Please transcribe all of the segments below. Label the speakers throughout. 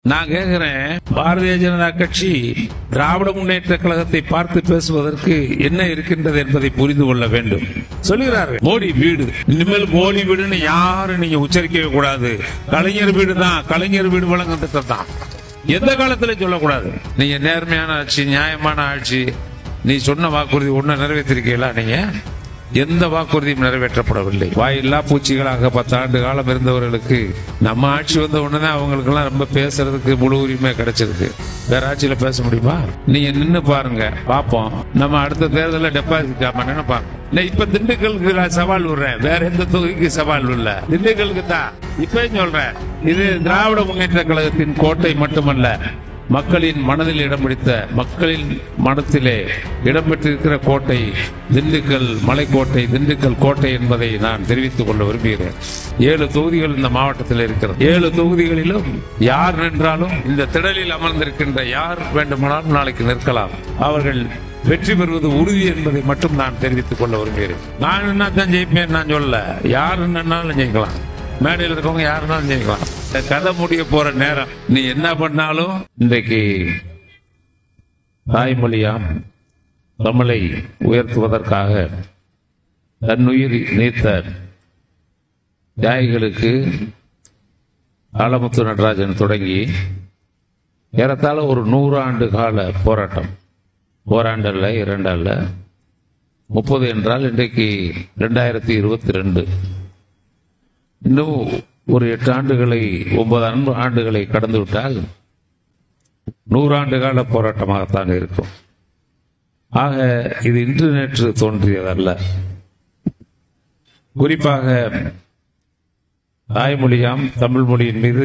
Speaker 1: நான் கேக்குறேன் பாரதிய ஜனதா கட்சி திராவிட முன்னேற்ற கழகத்தை பார்த்து பேசுவதற்கு என்ன இருக்கின்றது என்பதை புரிந்து கொள்ள வேண்டும் சொல்லுகிறார்கள் மோடி வீடு இனிமேல் மோடி வீடுன்னு யாரும் நீங்க உச்சரிக்கவே கூடாது கலைஞர் வீடு தான் கலைஞர் வீடு வழங்கும் திட்டம் தான் எந்த காலத்துல சொல்லக்கூடாது நீங்க நேர்மையான ஆட்சி நியாயமான ஆட்சி நீ சொன்ன வாக்குறுதி ஒண்ணு நிறைவேற்றிருக்கீங்களா நீங்க எந்த வாக்குறுதியும் நிறைவேற்றப்படவில்லை வாயில்லா பூச்சிகளாக பத்தாண்டு காலம் இருந்தவர்களுக்கு நம்ம ஆட்சி வந்த உடனே அவங்களுக்கு எல்லாம் ரொம்ப பேசுறதுக்கு முழு உரிமை கிடைச்சிருக்கு வேற ஆட்சியில பேச முடியுமா நீங்க நின்னு பாருங்க பாப்போம் நம்ம அடுத்த தேர்தலில் டெபாசிட் ஆமா நினைப்பாங்க நான் இப்ப திண்டுக்கலுக்கு நான் சவால் விடுறேன் வேற எந்த தொகுதிக்கு சவால் இல்ல திண்டுக்கலுக்கு தான் இப்பயும் சொல்றேன் இது திராவிட முன்னேற்ற கழகத்தின் கோட்டை மட்டுமல்ல மக்களின் மனதில் இடம் பிடித்த மக்களின் மனத்திலே இடம் பெற்றிருக்கிற கோட்டை திண்டுக்கல் மலைக்கோட்டை திண்டுக்கல் கோட்டை என்பதை நான் தெரிவித்துக் கொள்ள விரும்புகிறேன் ஏழு தொகுதிகள் இந்த மாவட்டத்தில் இருக்கிறது ஏழு தொகுதிகளிலும் யார் நின்றாலும் இந்த திடலில் அமர்ந்திருக்கின்ற யார் வேண்டுமானாலும் நாளைக்கு நிற்கலாம் அவர்கள் வெற்றி பெறுவது உறுதி என்பதை மட்டும் நான் தெரிவித்துக் கொள்ள விரும்புகிறேன் நான் என்ன தான் ஜெயிப்பேன் நான் சொல்ல யார் நின்னாலும் ஜெயிக்கலாம் மேடையில் இருக்கவங்க யாருனாலும் ஜெயிக்கலாம் இந்த கதை முடிய போற நேரம் நீ என்ன பண்ணாலும் இன்றைக்கு தாய்மொழியாம் தமிழை உயர்த்துவதற்காக தன்னுயிர் நீத்த தியாகிகளுக்கு ஆலமுத்து நடராஜன் தொடங்கி ஏறத்தாழ ஒரு நூறு ஆண்டு கால போராட்டம் ஓராண்டு அல்ல இரண்டு அல்ல முப்பது என்றால் இன்றைக்கு ரெண்டாயிரத்தி இருபத்தி ரெண்டு இன்னும் ஒரு எட்டு ஆண்டுகளை ஒன்பது அன்பு ஆண்டுகளை கடந்து விட்டால் நூறாண்டு கால போராட்டமாகத்தான் இருக்கும் ஆக இது இன்று நேற்று தோன்றியதல்ல குறிப்பாக தாய்மொழியாம் தமிழ் மொழியின் மீது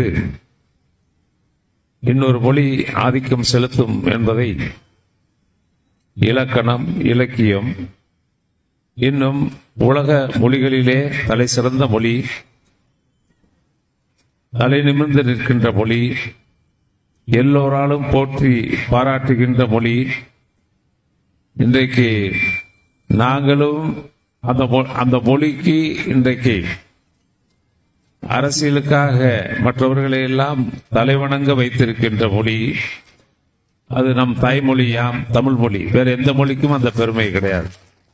Speaker 1: இன்னொரு மொழி ஆதிக்கம் செலுத்தும் என்பதை இலக்கணம் இலக்கியம் இன்னும் உலக மொழிகளிலே தலை சிறந்த மொழி தலை நிமிர்ந்து நிற்கின்ற மொழி எல்லோராலும் போற்றி பாராட்டுகின்ற மொழி இன்றைக்கு நாங்களும் அந்த மொ- அந்த மொழிக்கு இன்றைக்கு அரசியலுக்காக மற்றவர்களை எல்லாம் தலைவணங்க வைத்திருக்கின்ற மொழி அது நம் தாய்மொழியாம் தமிழ் மொழி வேற எந்த மொழிக்கும் அந்த பெருமை கிடையாது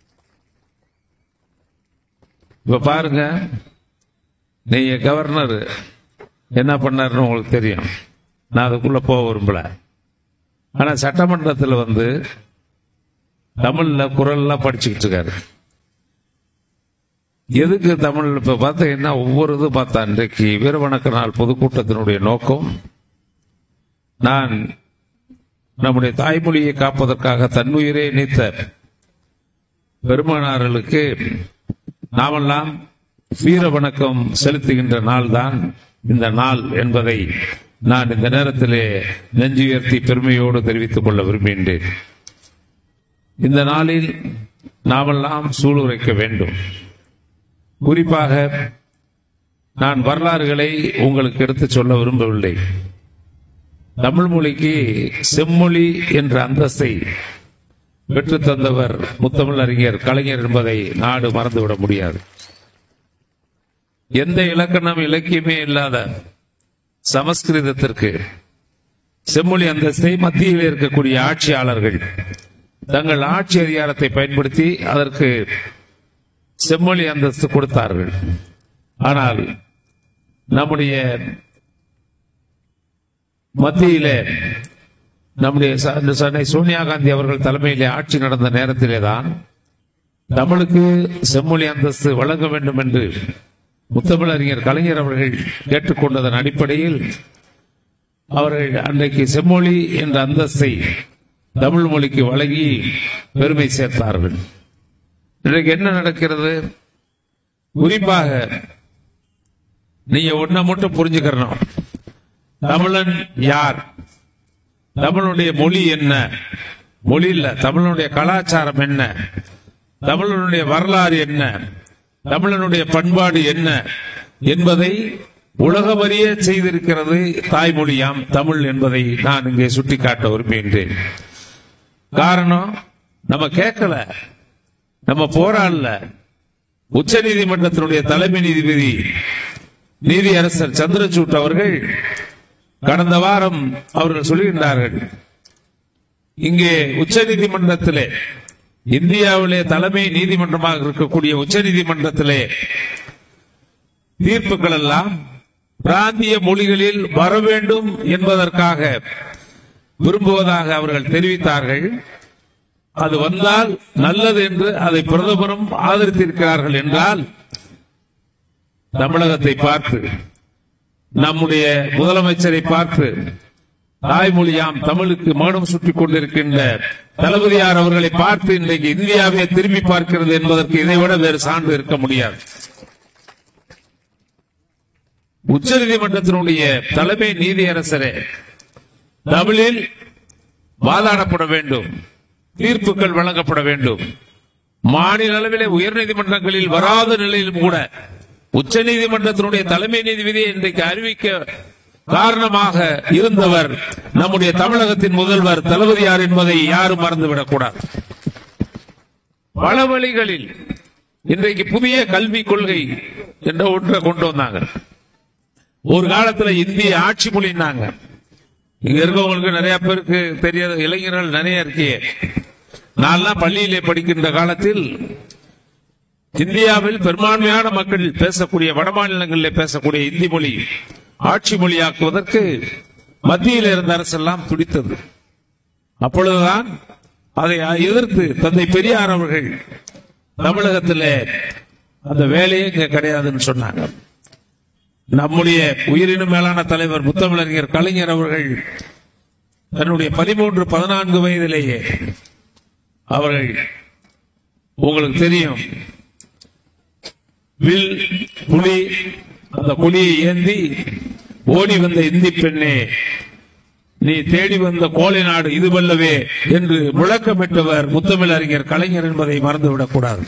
Speaker 1: இப்ப பாருங்க நீங்க கவர்னர் என்ன பண்ணாருன்னு உங்களுக்கு தெரியும் நான் அதுக்குள்ள போக விரும்பல ஆனா சட்டமன்றத்துல வந்து தமிழ்ல குரல்லாம் படிச்சுக்கிட்டு இருக்காரு எதுக்கு தமிழ் இப்ப பார்த்தீங்கன்னா ஒவ்வொரு இது பார்த்தா இன்றைக்கு வீரவணக்க நாள் பொதுக்கூட்டத்தினுடைய நோக்கம் நான் நம்முடைய தாய்மொழியை காப்பதற்காக தன்னுயிரை நீத்த பெருமானார்களுக்கு நாமெல்லாம் வீர வணக்கம் செலுத்துகின்ற நாள் தான் இந்த நாள் என்பதை நான் இந்த நேரத்திலே நெஞ்சுயர்த்தி பெருமையோடு தெரிவித்துக் கொள்ள விரும்புகின்றேன் இந்த நாளில் நாமெல்லாம் சூளுரைக்க வேண்டும் குறிப்பாக நான் வரலாறுகளை உங்களுக்கு எடுத்துச் சொல்ல விரும்பவில்லை தமிழ் மொழிக்கு செம்மொழி என்ற அந்தஸ்தை பெற்றுத் தந்தவர் முத்தமிழ் அறிஞர் கலைஞர் என்பதை நாடு மறந்துவிட முடியாது எந்த இலக்கணம் இலக்கியமே இல்லாத சமஸ்கிருதத்திற்கு செம்மொழி அந்தஸ்தை மத்தியில் இருக்கக்கூடிய ஆட்சியாளர்கள் தங்கள் ஆட்சி அதிகாரத்தை பயன்படுத்தி அதற்கு செம்மொழி அந்தஸ்து கொடுத்தார்கள் ஆனால் நம்முடைய மத்தியிலே நம்முடைய ச- சென்னை சோனியா காந்தி அவர்கள் தலைமையிலே ஆட்சி நடந்த நேரத்திலே தான் தமிழுக்கு செம்மொழி அந்தஸ்து வழங்க வேண்டும் என்று முத்தமிழறிஞர் கலைஞர் அவர்கள் கேட்டுக்கொண்டதன் அடிப்படையில் அவர்கள் அன்றைக்கு செம்மொழி என்ற அந்தஸ்தை தமிழ் மொழிக்கு வழங்கி பெருமை சேர்த்தார்கள் இன்றைக்கு என்ன நடக்கிறது குறிப்பாக நீங்க ஒன்ன மட்டும் புரிஞ்சுக்கிறணும் தமிழன் யார் தமிழனுடைய மொழி என்ன மொழி இல்ல தமிழனுடைய கலாச்சாரம் என்ன தமிழனுடைய வரலாறு என்ன தமிழனுடைய பண்பாடு என்ன என்பதை உலகமறிய செய்திருக்கிறது தாய்மொழியாம் தமிழ் என்பதை நான் இங்கே சுட்டிக்காட்ட விரும்புகின்றேன் காரணம் நம்ம கேட்கல நம்ம போராடல உச்ச நீதிமன்றத்தினுடைய தலைமை நீதிபதி நீதியரசர் சந்திரசூட் அவர்கள் கடந்த வாரம் அவர்கள் சொல்கின்றார்கள் இங்கே உச்சநீதிமன்றத்திலே இந்தியாவிலே தலைமை நீதிமன்றமாக இருக்கக்கூடிய உச்சநீதிமன்றத்திலே தீர்ப்புகள் எல்லாம் பிராந்திய மொழிகளில் வர வேண்டும் என்பதற்காக விரும்புவதாக அவர்கள் தெரிவித்தார்கள் அது வந்தால் நல்லது என்று அதை பிரதமரும் ஆதரித்திருக்கிறார்கள் என்றால் தமிழகத்தை பார்த்து நம்முடைய முதலமைச்சரை பார்த்து தாய்மொழியாம் தமிழுக்கு மகுடம் சுட்டிக் கொண்டிருக்கின்ற தளபதியார் அவர்களை பார்த்து இன்றைக்கு இந்தியாவை திரும்பி பார்க்கிறது என்பதற்கு இதைவிட வேறு சான்று இருக்க முடியாது உச்சநீதிமன்றத்தினுடைய தலைமை நீதியரசரே தமிழில் வாதாடப்பட வேண்டும் தீர்ப்புகள் வழங்கப்பட வேண்டும் மாநில அளவிலே உயர்நீதிமன்றங்களில் வராத நிலையிலும் கூட உச்சநீதிமன்றத்தினுடைய தலைமை நீதிபதியை இன்றைக்கு அறிவிக்க காரணமாக இருந்தவர் நம்முடைய தமிழகத்தின் முதல்வர் தளபதியார் என்பதை யாரும் மறந்துவிடக் கூடாது பல வழிகளில் இன்றைக்கு புதிய கல்விக் கொள்கை என்ற ஒன்றை கொண்டு வந்தாங்க ஒரு காலத்துல இந்திய ஆட்சி மொழினாங்க இங்க இருக்கவங்களுக்கு நிறைய பேருக்கு தெரியாத இளைஞர்கள் நிறைய இருக்கே நான்லாம் பள்ளியிலே படிக்கின்ற காலத்தில் இந்தியாவில் பெரும்பான்மையான மக்கள் பேசக்கூடிய வட மாநிலங்களிலே பேசக்கூடிய இந்தி மொழி ஆட்சி மொழியாக்குவதற்கு மத்தியில் இருந்த அரசெல்லாம் துடித்தது அப்பொழுதுதான் அதை எதிர்த்து தந்தை பெரியார் அவர்கள் தமிழகத்திலே அந்த வேலையே இங்க கிடையாதுன்னு சொன்னாங்க நம்முடைய உயிரினும் மேலான தலைவர் முத்தமிழறிஞர் கலைஞர் அவர்கள் தன்னுடைய பதிமூன்று பதினான்கு வயதிலேயே அவர்கள் உங்களுக்கு தெரியும் வில் புலி அந்த புலியை ஏந்தி ஓடி வந்த இந்தி பெண்ணே நீ தேடி வந்த கோலை நாடு இதுவல்லவே என்று முழக்கமிட்டவர் முத்தமிழ் அறிஞர் கலைஞர் என்பதை மறந்துவிடக் கூடாது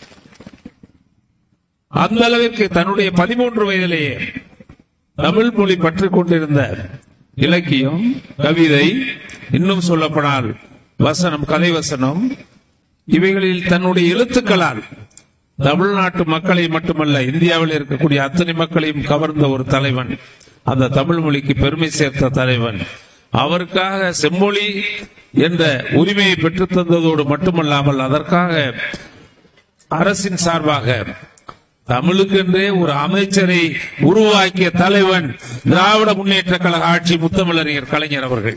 Speaker 1: அந்த அளவிற்கு தன்னுடைய பதிமூன்று வயதிலேயே தமிழ் மொழி பற்றிக் கொண்டிருந்த இலக்கியம் கவிதை இன்னும் சொல்லப்படால் வசனம் கதை வசனம் இவைகளில் தன்னுடைய எழுத்துக்களால் தமிழ்நாட்டு மக்களை மட்டுமல்ல இந்தியாவில் இருக்கக்கூடிய அத்தனை மக்களையும் கவர்ந்த ஒரு தலைவன் அந்த தமிழ் மொழிக்கு பெருமை சேர்த்த தலைவன் அவருக்காக செம்மொழி என்ற உரிமையை பெற்றுத் தந்ததோடு மட்டுமல்லாமல் அதற்காக அரசின் சார்பாக தமிழுக்கென்றே ஒரு அமைச்சரை உருவாக்கிய தலைவன் திராவிட முன்னேற்ற கழக ஆட்சி முத்தமிழறிஞர் கலைஞர் அவர்கள்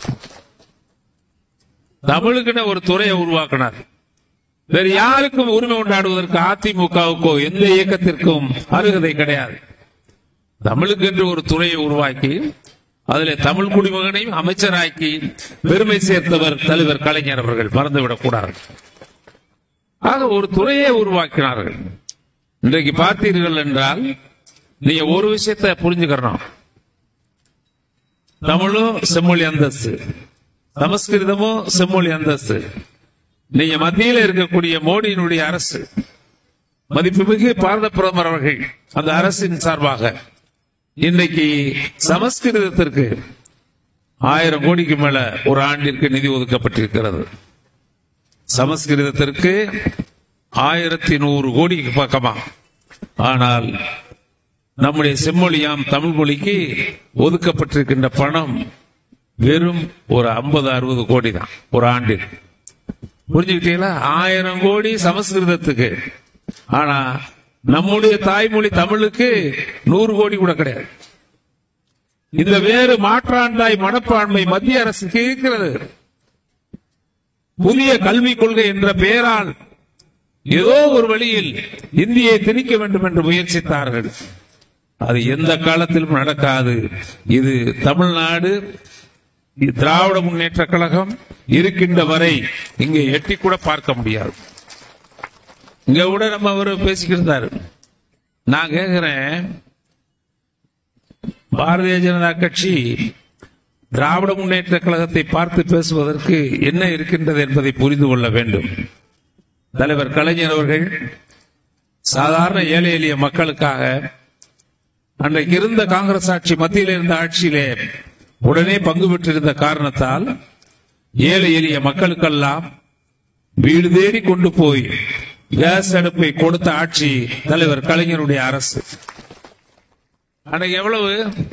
Speaker 1: தமிழுக்குன்னு ஒரு துறையை உருவாக்கினார் வேறு யாருக்கும் உரிமை கொண்டாடுவதற்கு அதிமுகவுக்கோ எந்த இயக்கத்திற்கும் அருகதை கிடையாது தமிழுக்கு என்று ஒரு துறையை உருவாக்கி அதில் தமிழ் குடிமகனையும் அமைச்சராக்கி பெருமை சேர்த்தவர் தலைவர் கலைஞர் அவர்கள் மறந்துவிடக் கூடாது ஆக ஒரு துறையை உருவாக்கினார்கள் இன்றைக்கு பார்த்தீர்கள் என்றால் நீங்க ஒரு விஷயத்தை புரிஞ்சுக்கிறோம் தமிழும் செம்மொழி அந்தஸ்து சமஸ்கிருதமும் செம்மொழி அந்தஸ்து நீங்க மத்தியில் இருக்கக்கூடிய மோடியினுடைய அரசு மதிப்புமிகு பாரத பிரதமர் அவர்கள் அந்த அரசின் சார்பாக இன்றைக்கு சமஸ்கிருதத்திற்கு ஆயிரம் கோடிக்கு மேல ஒரு ஆண்டிற்கு நிதி ஒதுக்கப்பட்டிருக்கிறது சமஸ்கிருதத்திற்கு ஆயிரத்தி நூறு கோடிக்கு பக்கமா ஆனால் நம்முடைய செம்மொழியாம் தமிழ் மொழிக்கு ஒதுக்கப்பட்டிருக்கின்ற பணம் வெறும் ஒரு ஐம்பது அறுபது கோடி தான் ஒரு ஆண்டில் புரிஞ்சுக்கிட்டீங்களா ஆயிரம் கோடி சமஸ்கிருதத்துக்கு ஆனா நம்முடைய தாய்மொழி தமிழுக்கு நூறு கோடி கூட கிடையாது இந்த வேறு மாற்றாண்டாய் மனப்பான்மை மத்திய அரசுக்கு இருக்கிறது புதிய கல்விக் கொள்கை என்ற பெயரால் ஏதோ ஒரு வழியில் இந்தியை திணிக்க வேண்டும் என்று முயற்சித்தார்கள் அது எந்த காலத்திலும் நடக்காது இது தமிழ்நாடு திராவிட முன்னேற்ற கழகம் இருக்கின்ற வரை இங்கே எட்டி கூட பார்க்க முடியாது இங்க கூட நம்ம அவர் பேசிக்கிட்டு நான் கேக்குறேன் பாரதிய ஜனதா கட்சி திராவிட முன்னேற்ற கழகத்தை பார்த்து பேசுவதற்கு என்ன இருக்கின்றது என்பதை புரிந்து கொள்ள வேண்டும் தலைவர் கலைஞர் அவர்கள் சாதாரண ஏழை எளிய மக்களுக்காக அன்றைக்கு இருந்த காங்கிரஸ் ஆட்சி மத்தியில் இருந்த ஆட்சியிலே உடனே பங்கு பெற்றிருந்த காரணத்தால் ஏழை எளிய மக்களுக்கெல்லாம் வீடு தேடி கொண்டு போய் கேஸ் அடுப்பை கொடுத்த ஆட்சி தலைவர் கலைஞருடைய அரசு அன்னைக்கு எவ்வளவு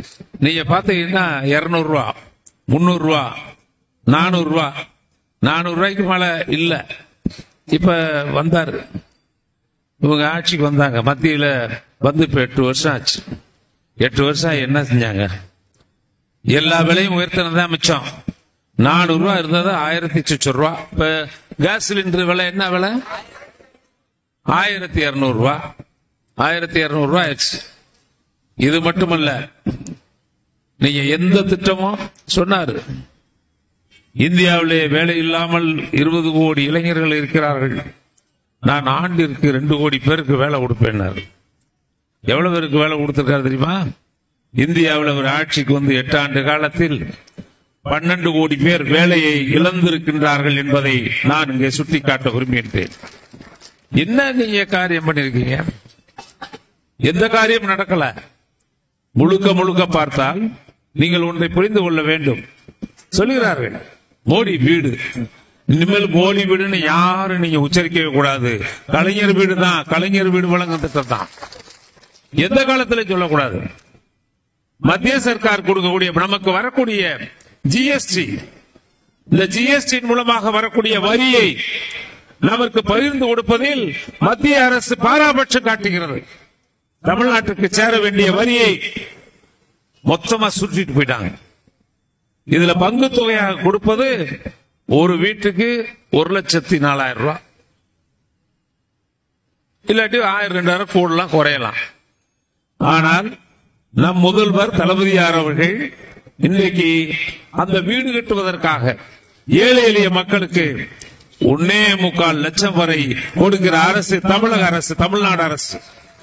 Speaker 1: நீங்க பாத்தீங்கன்னா இருநூறு ரூபா முந்நூறு ரூபா நானூறு ரூபா நானூறு ரூபாய்க்கு மேல இல்ல இப்ப வந்தாரு இவங்க ஆட்சிக்கு வந்தாங்க மத்தியில வந்து இப்ப எட்டு வருஷம் ஆச்சு எட்டு வருஷம் என்ன செஞ்சாங்க எல்லா விலையும் உயர்த்தினதான் மிச்சம் நானூறு ரூபா இருந்தது ஆயிரத்தி சொச்ச ரூபா இப்ப கேஸ் சிலிண்டர் விலை என்ன விலை ஆயிரத்தி இருநூறு ரூபா ஆயிரத்தி இருநூறு ரூபா ஆயிடுச்சு இது மட்டுமல்ல நீங்க எந்த திட்டமும் சொன்னாரு இந்தியாவிலே வேலை இல்லாமல் இருபது கோடி இளைஞர்கள் இருக்கிறார்கள் நான் ஆண்டிற்கு ரெண்டு கோடி பேருக்கு வேலை கொடுப்பேன்னாரு எவ்வளவு பேருக்கு வேலை கொடுத்திருக்காரு தெரியுமா இந்தியாவில் ஒரு ஆட்சிக்கு வந்து எட்டு ஆண்டு காலத்தில் பன்னெண்டு கோடி பேர் வேலையை இழந்திருக்கின்றார்கள் என்பதை நான் இங்கே சுட்டிக்காட்ட விரும்புகின்றேன் என்ன நீங்க காரியம் பண்ணிருக்கீங்க எந்த காரியம் நடக்கல முழுக்க முழுக்க பார்த்தால் நீங்கள் ஒன்றை புரிந்து கொள்ள வேண்டும் சொல்லுகிறார்கள் மோடி வீடு இனிமேல் மோடி வீடுன்னு யாரும் நீங்க உச்சரிக்கவே கூடாது கலைஞர் வீடு தான் கலைஞர் வீடு வழங்கும் திட்டம் தான் எந்த காலத்திலும் சொல்லக்கூடாது மத்திய சர்க்கார் கொடுக்கக்கூடிய நமக்கு வரக்கூடிய ஜிஎஸ்டி இந்த ஜிஎஸ்டி மூலமாக வரக்கூடிய வரியை நமக்கு பகிர்ந்து கொடுப்பதில் மத்திய அரசு பாராபட்சம் காட்டுகிறது தமிழ்நாட்டுக்கு சேர வேண்டிய வரியை மொத்தமா சுற்றிட்டு போயிட்டாங்க இதுல பங்கு தொகையாக கொடுப்பது ஒரு வீட்டுக்கு ஒரு லட்சத்தி நாலாயிரம் ரூபாய் இல்லாட்டி ஆயிரம் ரெண்டாயிரம் கூடலாம் குறையலாம் ஆனால் நம் முதல்வர் தளபதியார் அவர்கள் இன்றைக்கு அந்த வீடு கட்டுவதற்காக ஏழை எளிய மக்களுக்கு ஒன்னே முக்கால் லட்சம் வரை கொடுக்கிற அரசு தமிழக அரசு தமிழ்நாடு அரசு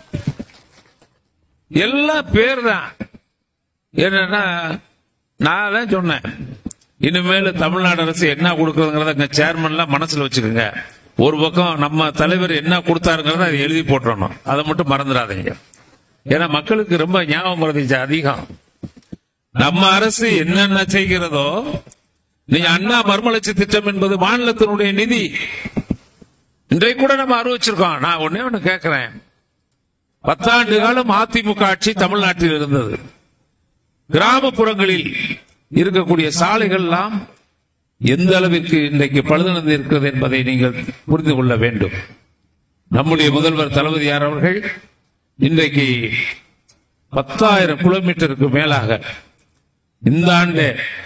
Speaker 1: எல்லாம் பேர் தான் என்னன்னா நான் தான் சொன்னேன் இனிமேல் தமிழ்நாடு அரசு என்ன கொடுக்குறதுங்கிறத சேர்மன்லாம் மனசுல வச்சுக்கோங்க ஒரு பக்கம் நம்ம தலைவர் என்ன கொடுத்தாருங்கிறத அதை எழுதி போட்டுறணும் அதை மட்டும் மறந்துடாதீங்க ஏன்னா மக்களுக்கு ரொம்ப ஞாபகம் மறதிச்சு அதிகம் நம்ம அரசு என்னென்ன செய்கிறதோ நீங்க அண்ணா மர்மலட்சி திட்டம் என்பது மாநிலத்தினுடைய நிதி இன்றைக்கு கூட நம்ம அறிவிச்சிருக்கோம் நான் ஒன்னே ஒண்ணு கேட்கிறேன் பத்தாண்டு காலம் அதிமுக ஆட்சி தமிழ்நாட்டில் இருந்தது கிராமப்புறங்களில் இருக்கக்கூடிய சாலைகள் எல்லாம் எந்த அளவிற்கு இன்றைக்கு பழுதடைந்து இருக்கிறது என்பதை நீங்கள் புரிந்து கொள்ள வேண்டும் நம்முடைய முதல்வர் தளபதியார் அவர்கள் இன்றைக்கு பத்தாயிரம் கிலோமீட்டருக்கு மேலாக இந்த ஆண்டு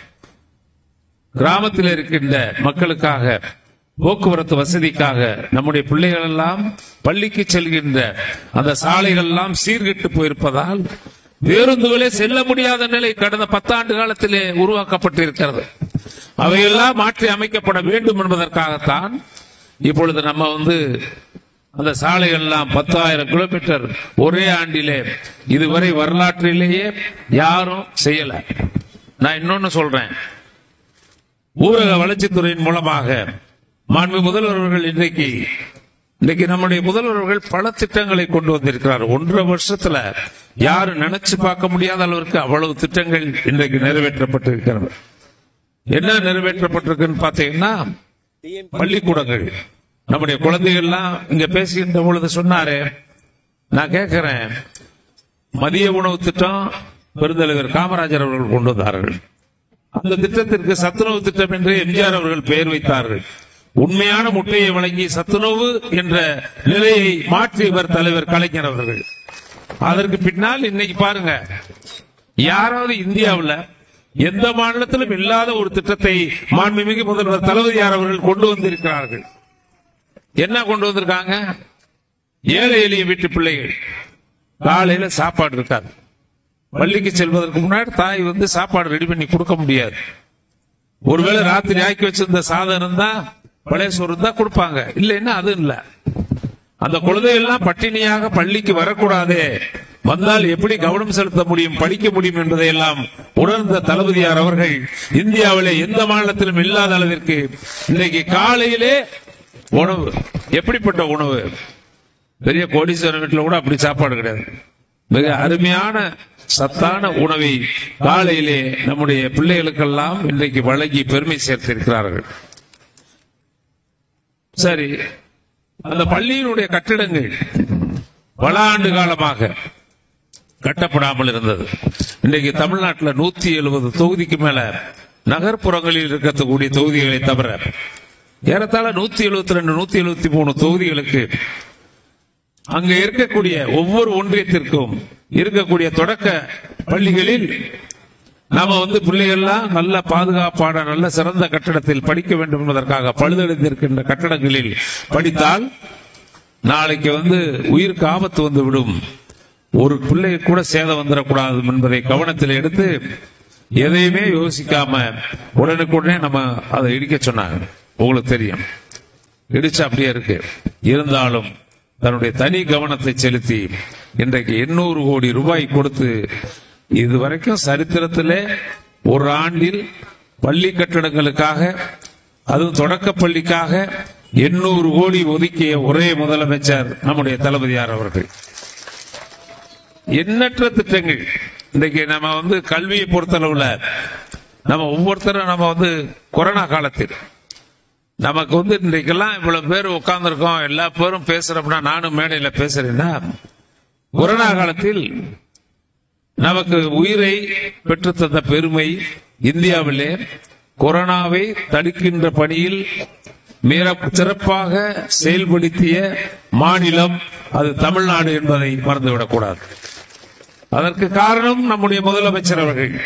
Speaker 1: கிராமத்தில் இருக்கின்ற மக்களுக்காக போக்குவரத்து வசதிக்காக நம்முடைய பிள்ளைகள் எல்லாம் பள்ளிக்கு செல்கின்ற அந்த சாலைகள் எல்லாம் சீர்கெட்டு போயிருப்பதால் பேருந்துகளே செல்ல முடியாத நிலை கடந்த பத்தாண்டு காலத்திலே உருவாக்கப்பட்டிருக்கிறது அவையெல்லாம் மாற்றி அமைக்கப்பட வேண்டும் என்பதற்காகத்தான் இப்பொழுது நம்ம வந்து அந்த சாலைகள் எல்லாம் பத்தாயிரம் கிலோமீட்டர் ஒரே ஆண்டிலே இதுவரை வரலாற்றிலேயே யாரும் செய்யல நான் இன்னொன்னு சொல்றேன் ஊரக வளர்ச்சித்துறையின் மூலமாக மாண்பு முதல்வர்கள் இன்றைக்கு இன்றைக்கு நம்முடைய முதல்வர்கள் பல திட்டங்களை கொண்டு வந்திருக்கிறார் ஒன்றரை வருஷத்துல யாரும் நினைச்சு பார்க்க முடியாத அளவிற்கு அவ்வளவு திட்டங்கள் இன்றைக்கு நிறைவேற்றப்பட்டிருக்கிறது என்ன நிறைவேற்றப்பட்டிருக்குன்னு பாத்தீங்கன்னா பள்ளிக்கூடங்கள் நம்முடைய குழந்தைகள்லாம் இங்க பேசுகின்ற பொழுது சொன்னாரு நான் கேட்கிறேன் மதிய உணவு திட்டம் பெருந்தலைவர் காமராஜர் அவர்கள் கொண்டு வந்தார்கள் அந்த திட்டத்திற்கு சத்துணவு திட்டம் என்று எம்ஜிஆர் அவர்கள் பெயர் வைத்தார்கள் உண்மையான முட்டையை வழங்கி சத்துணவு என்ற நிலையை மாற்றியவர் தலைவர் கலைஞர் அவர்கள் அதற்கு பின்னால் இன்னைக்கு பாருங்க யாராவது இந்தியாவில் எந்த மாநிலத்திலும் இல்லாத ஒரு திட்டத்தை மாண்புமிகு முதல்வர் தளபதியார் அவர்கள் கொண்டு வந்திருக்கிறார்கள் என்ன கொண்டு வந்திருக்காங்க ஏழை எளிய வீட்டு பிள்ளைகள் காலையில சாப்பாடு இருக்காது பள்ளிக்கு செல்வதற்கு முன்னாடி தாய் வந்து சாப்பாடு ரெடி பண்ணி கொடுக்க முடியாது ஒருவேளை ராத்திரி ஆக்கி வச்சிருந்த சாதம் இருந்தா பழைய சோறு இருந்தா கொடுப்பாங்க இல்லைன்னா அது இல்ல அந்த குழந்தைகள்லாம் பட்டினியாக பள்ளிக்கு வரக்கூடாதே வந்தால் எப்படி கவனம் செலுத்த முடியும் படிக்க முடியும் என்பதை எல்லாம் உணர்ந்த தளபதியார் அவர்கள் இந்தியாவிலே எந்த மாநிலத்திலும் இல்லாத அளவிற்கு இன்றைக்கு காலையிலே உணவு எப்படிப்பட்ட உணவு பெரிய கோடீஸ்வரன் வீட்டுல கூட அப்படி சாப்பாடு கிடையாது மிக அருமையான சத்தான உணவை காலையிலே நம்முடைய பிள்ளைகளுக்கெல்லாம் இன்றைக்கு வழங்கி பெருமை சேர்த்திருக்கிறார்கள் சரி அந்த பள்ளியினுடைய கட்டிடங்கள் பல ஆண்டு காலமாக கட்டப்படாமல் இருந்தது இன்றைக்கு தமிழ்நாட்டில் நூத்தி எழுபது தொகுதிக்கு மேல நகர்ப்புறங்களில் இருக்கக்கூடிய தொகுதிகளை தவிர ஏறத்தாழ நூத்தி எழுபத்தி ரெண்டு நூத்தி எழுபத்தி மூணு தொகுதிகளுக்கு அங்க இருக்கக்கூடிய ஒவ்வொரு ஒன்றியத்திற்கும் இருக்கக்கூடிய தொடக்க பள்ளிகளில் நாம வந்து பிள்ளைகள்லாம் நல்ல பாதுகாப்பான நல்ல சிறந்த கட்டடத்தில் படிக்க வேண்டும் என்பதற்காக பழுதடைந்திருக்கின்ற கட்டடங்களில் படித்தால் நாளைக்கு வந்து உயிருக்கு ஆபத்து வந்து விடும் ஒரு பிள்ளை கூட சேதம் வந்துடக்கூடாது என்பதை கவனத்தில் எடுத்து எதையுமே யோசிக்காம உடனுக்குடனே நம்ம அதை இடிக்க சொன்னாங்க உங்களுக்கு தெரியும் இடிச்சு அப்படியே இருக்கு இருந்தாலும் தன்னுடைய தனி கவனத்தை செலுத்தி இன்றைக்கு எண்ணூறு கோடி ரூபாய் கொடுத்து இதுவரைக்கும் சரித்திரத்திலே ஒரு ஆண்டில் பள்ளி கட்டடங்களுக்காக அதுவும் தொடக்க பள்ளிக்காக எண்ணூறு கோடி ஒதுக்கிய ஒரே முதலமைச்சர் நம்முடைய தளபதியார் அவர்கள் எண்ணற்ற திட்டங்கள் இன்றைக்கு நம்ம வந்து கல்வியை பொறுத்தளவுல நம்ம ஒவ்வொருத்தரும் நம்ம வந்து கொரோனா காலத்தில் நமக்கு வந்து இன்றைக்கெல்லாம் இவ்வளவு பேர் உட்கார்ந்துருக்கோம் எல்லா பேரும் பேசுறோம்னா நானும் மேடையில பேசுறேன்னா கொரோனா காலத்தில் நமக்கு உயிரை பெற்றுத்தந்த பெருமை இந்தியாவிலே கொரோனாவை தடுக்கின்ற பணியில் மிக சிறப்பாக செயல்படுத்திய மாநிலம் அது தமிழ்நாடு என்பதை மறந்துவிடக்கூடாது அதற்கு காரணம் நம்முடைய முதலமைச்சர் அவர்கள்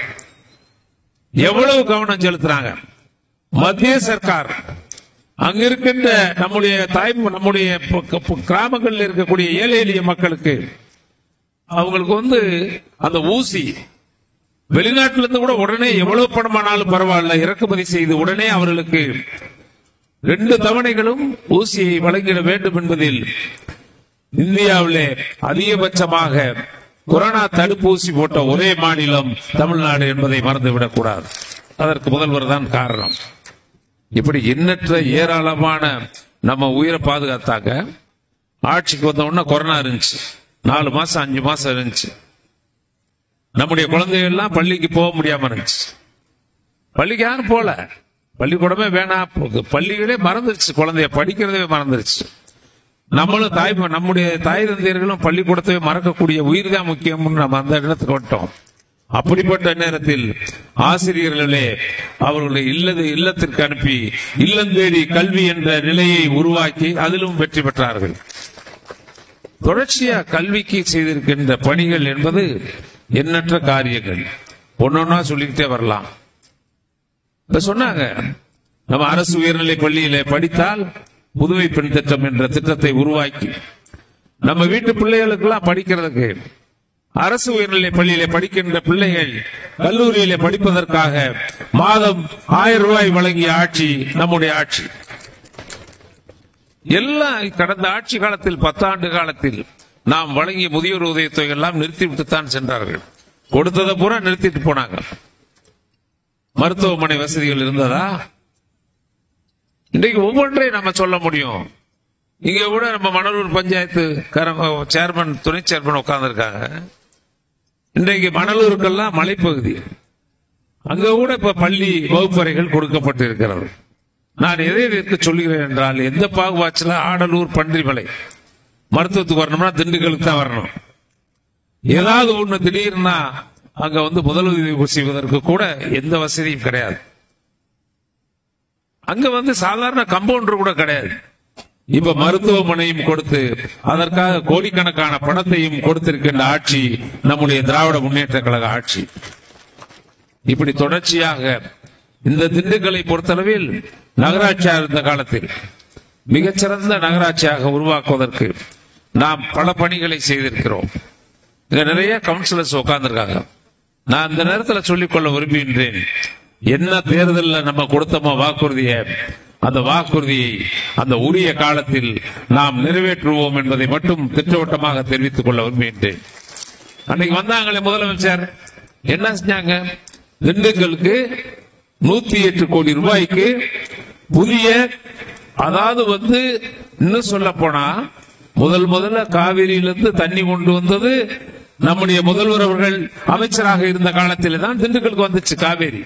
Speaker 1: எவ்வளவு கவனம் செலுத்துறாங்க மத்திய சர்க்கார் அங்க இருக்கின்ற நம்முடைய தாய் நம்முடைய ப- ப- கிராமங்களில் இருக்கக்கூடிய ஏழை எளிய மக்களுக்கு அவங்களுக்கு வந்து அந்த ஊசி வெளிநாட்டில இருந்து கூட உடனே எவ்வளவு பணமானாலும் பரவாயில்ல இறக்குமதி செய்து உடனே அவர்களுக்கு ரெண்டு தவணைகளும் ஊசியை வழங்கிட வேண்டும் என்பதில் இந்தியாவிலே அதிகபட்சமாக கொரோனா தடுப்பூசி போட்ட ஒரே மாநிலம் தமிழ்நாடு என்பதை மறந்துவிடக் கூடாது அதற்கு முதல்வர் தான் காரணம் இப்படி எண்ணற்ற ஏராளமான நம்ம உயிரை பாதுகாத்தாங்க ஆட்சிக்கு வந்த உடனே கொரோனா இருந்துச்சு நாலு மாசம் அஞ்சு மாசம் இருந்துச்சு நம்முடைய குழந்தைகள் எல்லாம் பள்ளிக்கு போக முடியாம இருந்துச்சு பள்ளிக்கு யாரும் போல பள்ளிக்கூடமே வேணாம் போ- பள்ளிகளே மறந்துருச்சு குழந்தைய படிக்கிறதே மறந்துருச்சு நம்மளும் தாய் நம்முடைய தாய் தந்தையர்களும் பள்ளிக்கூடத்தை மறக்கக்கூடிய உயிர் தான் முக்கியம்னு நம்ம அந்த இடத்துக்கு வந்துட்டோம் அப்படிப்பட்ட நேரத்தில் ஆசிரியர்களே அவர்களை இல்லது இல்லத்திற்கு அனுப்பி இல்லம் தேடி கல்வி என்ற நிலையை உருவாக்கி அதிலும் வெற்றி பெற்றார்கள் தொடர்ச்சியா கல்விக்கு செய்திருக்கின்ற பணிகள் என்பது எண்ணற்ற காரியங்கள் ஒன்னொன்னா சொல்லிக்கிட்டே வரலாம் இப்ப சொன்னாங்க நம்ம அரசு உயர்நிலை பள்ளியில படித்தால் புதுவை பெண் திட்டம் என்ற திட்டத்தை உருவாக்கி நம்ம வீட்டு பிள்ளைகளுக்கெல்லாம் படிக்கிறதுக்கு அரசு உயர்நிலை பள்ளியில படிக்கின்ற பிள்ளைகள் கல்லூரியில படிப்பதற்காக மாதம் ஆயிரம் ரூபாய் வழங்கிய ஆட்சி நம்முடைய ஆட்சி எல்லாம் கடந்த ஆட்சி காலத்தில் பத்தாண்டு காலத்தில் நாம் வழங்கிய முதியோர் உதவித்தொகை எல்லாம் நிறுத்திவிட்டுத்தான் சென்றார்கள் கொடுத்ததை பூரா நிறுத்திட்டு போனாங்க மருத்துவமனை வசதிகள் இருந்ததா இன்றைக்கு ஒவ்வொன்றையும் நம்ம சொல்ல முடியும் இங்க கூட நம்ம மணலூர் பஞ்சாயத்து கர- சேர்மன் துணை சேர்மன் உட்கார்ந்துருக்காங்க இன்றைக்கு மணலூருக்கெல்லாம் மலைப்பகுதி அங்க கூட இப்ப பள்ளி வகுப்பறைகள் கொடுக்கப்பட்டு இருக்கிறது நான் எதை எதற்கு சொல்கிறேன் என்றால் எந்த பாகுபாச்சில் ஆடலூர் பன்றிமலை மருத்துவத்துக்கு வரணும்னா திண்டுக்கலுக்கு தான் வரணும் ஏதாவது ஒண்ணு திடீர்னா அங்க வந்து முதலுதவி செய்வதற்கு கூட எந்த வசதியும் கிடையாது அங்க வந்து சாதாரண கம்பவுண்டர் கூட கிடையாது இப்ப மருத்துவமனையும் கொடுத்து அதற்காக கோடிக்கணக்கான பணத்தையும் கொடுத்திருக்கின்ற ஆட்சி நம்முடைய திராவிட முன்னேற்ற கழக ஆட்சி இப்படி தொடர்ச்சியாக இந்த திண்டுக்கலை பொறுத்தளவில் நகராட்சியாக இருந்த காலத்தில் மிகச்சிறந்த நகராட்சியாக உருவாக்குவதற்கு நாம் பல பணிகளை செய்திருக்கிறோம் இங்க நிறைய கவுன்சிலர்ஸ் உட்கார்ந்துருக்காங்க நான் இந்த நேரத்தில் சொல்லிக்கொள்ள விரும்புகின்றேன் என்ன தேர்தலில் நம்ம கொடுத்தோமோ வாக்குறுதியை அந்த வாக்குறுதியை அந்த உரிய காலத்தில் நாம் நிறைவேற்றுவோம் என்பதை மட்டும் திட்டவட்டமாக தெரிவித்துக் கொள்ள விரும்புகின்றேன் அன்னைக்கு வந்தாங்களே முதலமைச்சர் என்ன செஞ்சாங்க திண்டுக்கலுக்கு நூத்தி எட்டு கோடி ரூபாய்க்கு புதிய அதாவது வந்து இன்னும் சொல்ல போனா முதல் முதல்ல காவிரியிலிருந்து தண்ணி கொண்டு வந்தது நம்முடைய முதல்வர் அவர்கள் அமைச்சராக இருந்த காலத்தில் தான் திண்டுக்கலுக்கு வந்துச்சு காவேரி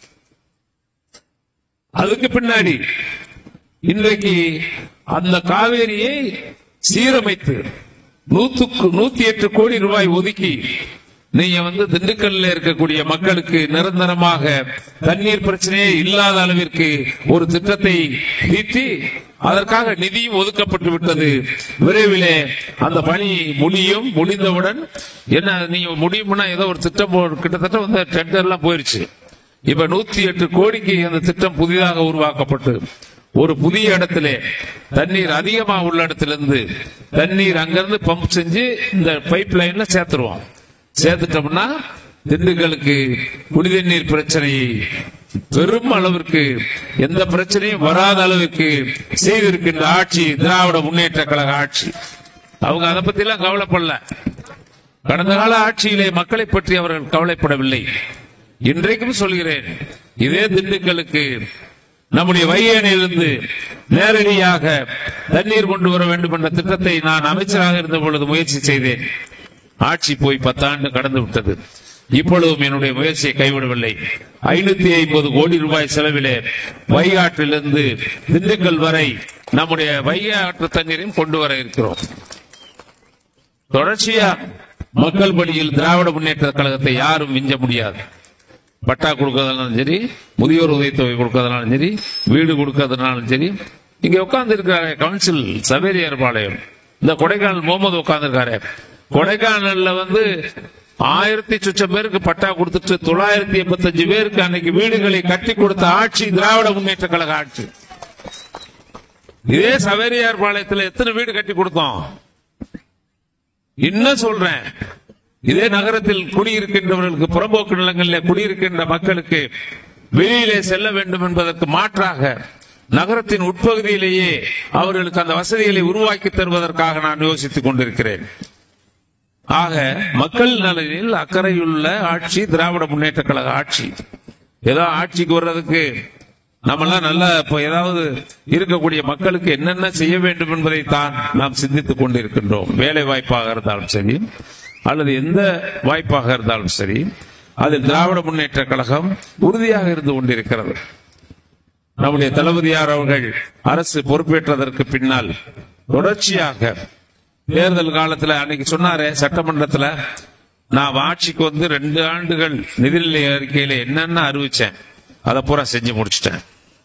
Speaker 1: அதுக்கு பின்னாடி இன்றைக்கு அந்த காவேரியை சீரமைத்து நூத்துக்கு நூத்தி எட்டு கோடி ரூபாய் ஒதுக்கி நீங்க வந்து திண்டுக்கல்ல இருக்கக்கூடிய மக்களுக்கு நிரந்தரமாக தண்ணீர் பிரச்சனையே இல்லாத அளவிற்கு ஒரு திட்டத்தை தீட்டி அதற்காக நிதியும் ஒதுக்கப்பட்டு விட்டது விரைவிலே அந்த பணி முடியும் முடிந்தவுடன் என்ன நீங்க முடியும்னா ஏதோ ஒரு திட்டம் போ- கிட்டத்தட்ட வந்து டெண்டர் எல்லாம் போயிருச்சு இப்ப நூத்தி எட்டு கோடிக்கு அந்த திட்டம் புதிதாக உருவாக்கப்பட்டு ஒரு புதிய இடத்திலே தண்ணீர் அதிகமா உள்ள இடத்திலிருந்து தண்ணீர் அங்கிருந்து பம்ப் செஞ்சு இந்த பைப் லைன்ல சேர்த்துருவோம் சேர்த்துட்டோம்னா திண்டுக்கலுக்கு குடிநீர் பிரச்சனையை பெரும் அளவிற்கு எந்த பிரச்சனையும் வராத அளவுக்கு செய்திருக்கின்ற ஆட்சி திராவிட முன்னேற்ற கழக ஆட்சி அவங்க அதை பத்தி எல்லாம் கவலைப்படல கடந்த கால ஆட்சியிலே மக்களை பற்றி அவர்கள் கவலைப்படவில்லை இன்றைக்கும் சொல்கிறேன் இதே திண்டுக்கலுக்கு நம்முடைய வையணியிலிருந்து நேரடியாக தண்ணீர் கொண்டு வர வேண்டும் என்ற திட்டத்தை நான் அமைச்சராக இருந்த பொழுது முயற்சி செய்தேன் ஆட்சி போய் பத்தாண்டு கடந்து விட்டது இப்பொழுதும் என்னுடைய முயற்சியை கைவிடவில்லை ஐநூத்தி ஐம்பது கோடி ரூபாய் செலவிலே வைகாற்றிலிருந்து திண்டுக்கல் வரை நம்முடைய வைகை ஆற்று தண்ணீரையும் கொண்டு வர இருக்கிறோம் தொடர்ச்சியா மக்கள் பணியில் திராவிட முன்னேற்ற கழகத்தை யாரும் மிஞ்ச முடியாது பட்டா கொடுக்கறதுனாலும் சரி முதியோர் உதவித்தொகை கொடுக்கறதுனாலும் சரி வீடு கொடுக்கறதுனாலும் சரி இங்க உட்கார்ந்து இருக்கிறாரு கவுன்சில் சவேரியார் பாளையம் இந்த கொடைக்கானல் முகமது உட்கார்ந்து கொடைக்கானல்ல வந்து ஆயிரத்தி சொச்சம் பேருக்கு பட்டா கொடுத்துட்டு தொள்ளாயிரத்தி எண்பத்தஞ்சு பேருக்கு அன்னைக்கு வீடுகளை கட்டி கொடுத்த ஆட்சி திராவிட முன்னேற்ற கழக ஆட்சி இதே சவேரியார் பாளையத்துல எத்தனை வீடு கட்டி கொடுத்தோம் இன்னும் சொல்றேன் இதே நகரத்தில் குடியிருக்கின்றவர்களுக்கு புறம்போக்கு நிலங்களில் குடியிருக்கின்ற மக்களுக்கு வெளியிலே செல்ல வேண்டும் என்பதற்கு மாற்றாக நகரத்தின் உட்பகுதியிலேயே அவர்களுக்கு அந்த வசதிகளை உருவாக்கி தருவதற்காக நான் யோசித்துக் கொண்டிருக்கிறேன் ஆக மக்கள் நலனில் அக்கறையுள்ள ஆட்சி திராவிட முன்னேற்ற கழக ஆட்சி ஏதோ ஆட்சிக்கு வர்றதுக்கு நம்மளாம் நல்லா இப்போ ஏதாவது இருக்கக்கூடிய மக்களுக்கு என்னென்ன செய்ய வேண்டும் என்பதை தான் நாம் சிந்தித்துக் கொண்டிருக்கின்றோம் வேலை வாய்ப்பாக இருந்தாலும் சரி அல்லது எந்த வாய்ப்பாக இருந்தாலும் சரி அதில் திராவிட முன்னேற்ற கழகம் உறுதியாக இருந்து கொண்டிருக்கிறது நம்முடைய தளபதியார் அவர்கள் அரசு பொறுப்பேற்றதற்கு பின்னால் தொடர்ச்சியாக தேர்தல் காலத்துல அன்னைக்கு சொன்னாரே சட்டமன்றத்துல நான் ஆட்சிக்கு வந்து ரெண்டு ஆண்டுகள் நிதிநிலை அறிக்கையில என்னென்ன அறிவிச்சேன் அதை பூரா செஞ்சு முடிச்சிட்டேன்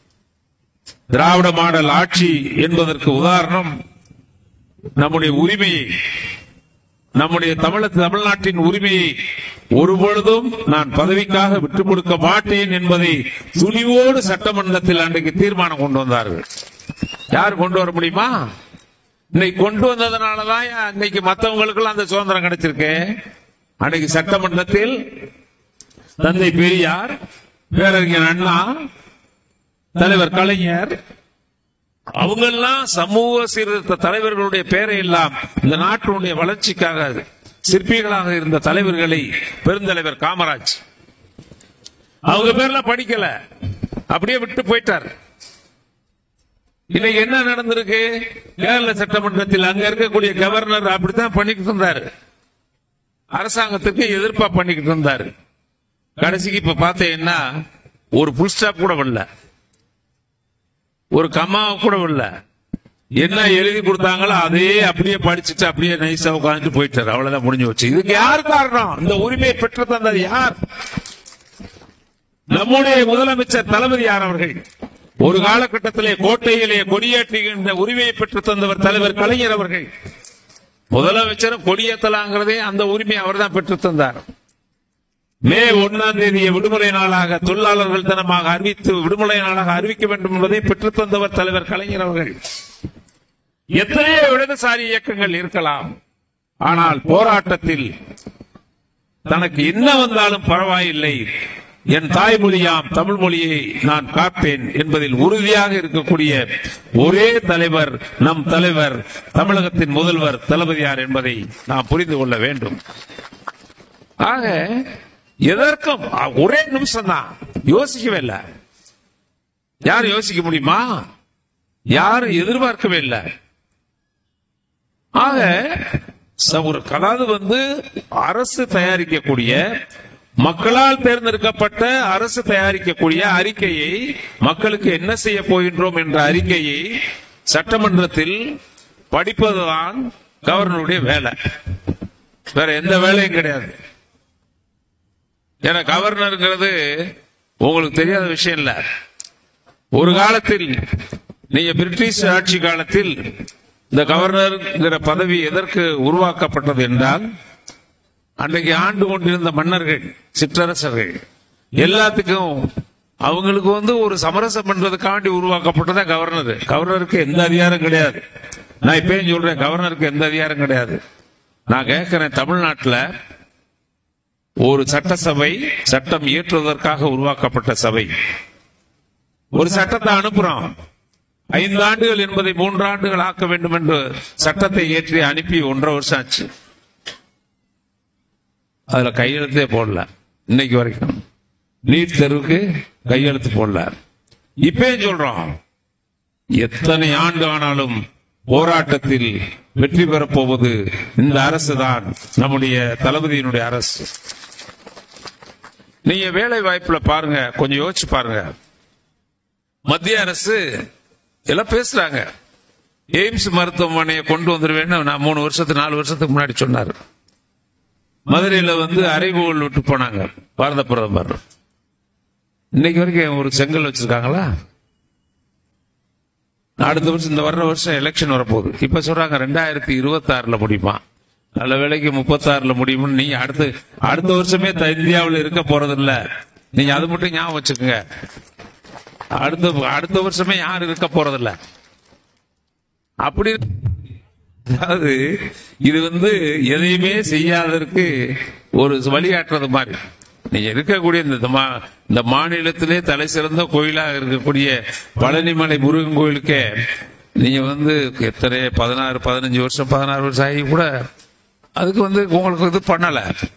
Speaker 1: திராவிட மாடல் ஆட்சி என்பதற்கு உதாரணம் நம்முடைய உரிமையை நம்முடைய தமிழ தமிழ்நாட்டின் உரிமையை ஒருபொழுதும் நான் பதவிக்காக விட்டுக் கொடுக்க மாட்டேன் என்பதை துணிவோடு சட்டமன்றத்தில் அன்றைக்கு தீர்மானம் கொண்டு வந்தார்கள் யார் கொண்டு வர முடியுமா இன்னைக்கு கொண்டு வந்ததுனாலதான் இன்னைக்கு மற்றவங்களுக்கு அந்த சுதந்திரம் கிடைச்சிருக்கு அன்னைக்கு சட்டமன்றத்தில் தந்தை பெரியார் பேரறிஞர் அண்ணா தலைவர் கலைஞர் அவங்கெல்லாம் சமூக சீர்திருத்த தலைவர்களுடைய பேரை எல்லாம் இந்த நாட்டினுடைய வளர்ச்சிக்காக சிற்பிகளாக இருந்த தலைவர்களை பெருந்தலைவர் காமராஜ் அவங்க பேர்லாம் படிக்கல அப்படியே விட்டு போயிட்டார் இன்னைக்கு என்ன நடந்திருக்கு கேரள சட்டமன்றத்தில் அங்க இருக்கக்கூடிய கவர்னர் அப்படித்தான் பண்ணிக்கிட்டு இருந்தாரு அரசாங்கத்துக்கு எதிர்ப்பா பண்ணிக்கிட்டு இருந்தாரு கடைசிக்கு இப்ப பார்த்தீங்கன்னா ஒரு புல் ஸ்டாப் கூட வரல ஒரு கம்மா கூட வரல என்ன எழுதி கொடுத்தாங்களோ அதையே அப்படியே படிச்சுட்டு அப்படியே நைஸா உட்காந்துட்டு போயிட்டாரு அவ்வளவுதான் முடிஞ்சு வச்சு இதுக்கு யார் காரணம் இந்த உரிமையை பெற்று தந்தது யார் நம்முடைய முதலமைச்சர் தளபதியார் அவர்கள் ஒரு காலகட்டத்திலே கோட்டையிலே கொடியேற்றுகின்ற உரிமையை பெற்று தந்தவர் தலைவர் கலைஞர் அவர்கள் முதலமைச்சரும் கொடியேற்றலாங்கிறதே அந்த உரிமையை அவர்தான் பெற்று தந்தார் மே ஒன்னாம் தேதியை விடுமுறை நாளாக தொழிலாளர்கள் தினமாக அறிவித்து விடுமுறை நாளாக அறிவிக்க வேண்டும் என்பதை பெற்றுத் தந்தவர் தலைவர் கலைஞர் அவர்கள் எத்தனையோ இடதுசாரி இயக்கங்கள் இருக்கலாம் ஆனால் போராட்டத்தில் தனக்கு என்ன வந்தாலும் பரவாயில்லை என் தாய்மொழியாம் தமிழ் மொழியை நான் காப்பேன் என்பதில் உறுதியாக இருக்கக்கூடிய ஒரே தலைவர் நம் தலைவர் தமிழகத்தின் முதல்வர் தளபதியார் என்பதை நாம் புரிந்து கொள்ள வேண்டும் ஆக எதற்கும் அ- ஒரே நிமிஷம் தான் யோசிக்கவே இல்லை யார் யோசிக்க முடியுமா யாரும் எதிர்பார்க்கவே இல்லை ஆக ச- ஒரு அதாவது வந்து அரசு தயாரிக்கக்கூடிய மக்களால் தேர்ந்தெடுக்கப்பட்ட அரசு தயாரிக்கக்கூடிய அறிக்கையை மக்களுக்கு என்ன செய்ய போகின்றோம் என்ற அறிக்கையை சட்டமன்றத்தில் படிப்பதுதான் கவர்னருடைய வேலை வேற எந்த வேலையும் கிடையாது ஏன்னா கவர்னருங்கிறது உங்களுக்கு தெரியாத விஷயம் இல்ல ஒரு காலத்தில் நீங்க பிரிட்டிஷ் ஆட்சி காலத்தில் இந்த கவர்னர்ங்கிற பதவி எதற்கு உருவாக்கப்பட்டது என்றால் அன்றைக்கு ஆண்டு கொண்டிருந்த மன்னர்கள் சிற்றரசர்கள் எல்லாத்துக்கும் அவங்களுக்கு வந்து ஒரு சமரசம் பண்றதுக்காண்டி உருவாக்கப்பட்டதா கவர்னர் கவர்னருக்கு எந்த அதிகாரம் கிடையாது நான் இப்பயும் சொல்றேன் கவர்னருக்கு எந்த அதிகாரம் கிடையாது நான் கேட்கிறேன் தமிழ்நாட்டுல ஒரு சட்டசபை சட்டம் இயற்றுவதற்காக உருவாக்கப்பட்ட சபை ஒரு சட்டத்தை அனுப்புறோம் ஐந்து ஆண்டுகள் என்பதை மூன்று ஆண்டுகள் ஆக்க வேண்டும் என்று சட்டத்தை ஏற்றி அனுப்பி ஒன்றரை வருஷம் ஆச்சு அதுல கையெழுத்தே போடல இன்னைக்கு வரைக்கும் நீட் தேர்வுக்கு கையெழுத்து போடல இப்பயும் சொல்றோம் எத்தனை ஆண்டு ஆனாலும் போராட்டத்தில் வெற்றி பெறப் போவது இந்த அரசு தான் நம்முடைய தளபதியினுடைய அரசு நீங்க வேலை வாய்ப்புல பாருங்க கொஞ்சம் யோசிச்சு பாருங்க மத்திய அரசு எல்லாம் பேசுறாங்க எய்ம்ஸ் மருத்துவமனையை கொண்டு வந்துருவேன்னு நான் மூணு வருஷத்துக்கு நாலு வருஷத்துக்கு முன்னாடி சொன்னாரு மதுரையில வந்து அறைகூவல் விட்டு போனாங்க பாரத பிரதமர் இன்னைக்கு வரைக்கும் ஒரு செங்கல் வச்சிருக்காங்களா அடுத்த வருஷம் இந்த வர்ற வருஷம் எலெக்ஷன் வரப்போகுது இப்ப சொல்றாங்க ரெண்டாயிரத்தி இருபத்தி ஆறுல முடியுமா நல்ல வேலைக்கு முப்பத்தாறுல முடியும்னு நீங்க அடுத்து அடுத்த வருஷமே த- இந்தியாவுல இருக்க போறது இல்ல நீங்க அது மட்டும் ஞாபகம் வச்சுக்கோங்க அடுத்த அடுத்த வருஷமே யாரும் இருக்க போறது இல்ல அப்படி அதாவது இது வந்து எதையுமே செய்யாததற்கு ஒரு வழிகாட்டுறது மாதிரி நீங்க இருக்கக்கூடிய இந்த மா- இந்த மாநிலத்திலே தலை சிறந்த கோயிலாக இருக்கக்கூடிய பழனிமலை முருகன் கோயிலுக்கே நீங்க வந்து எத்தனை பதினாறு பதினஞ்சு வருஷம் பதினாறு வருஷம் ஆகி கூட அதுக்கு வந்து உங்களுக்கு இது பண்ணல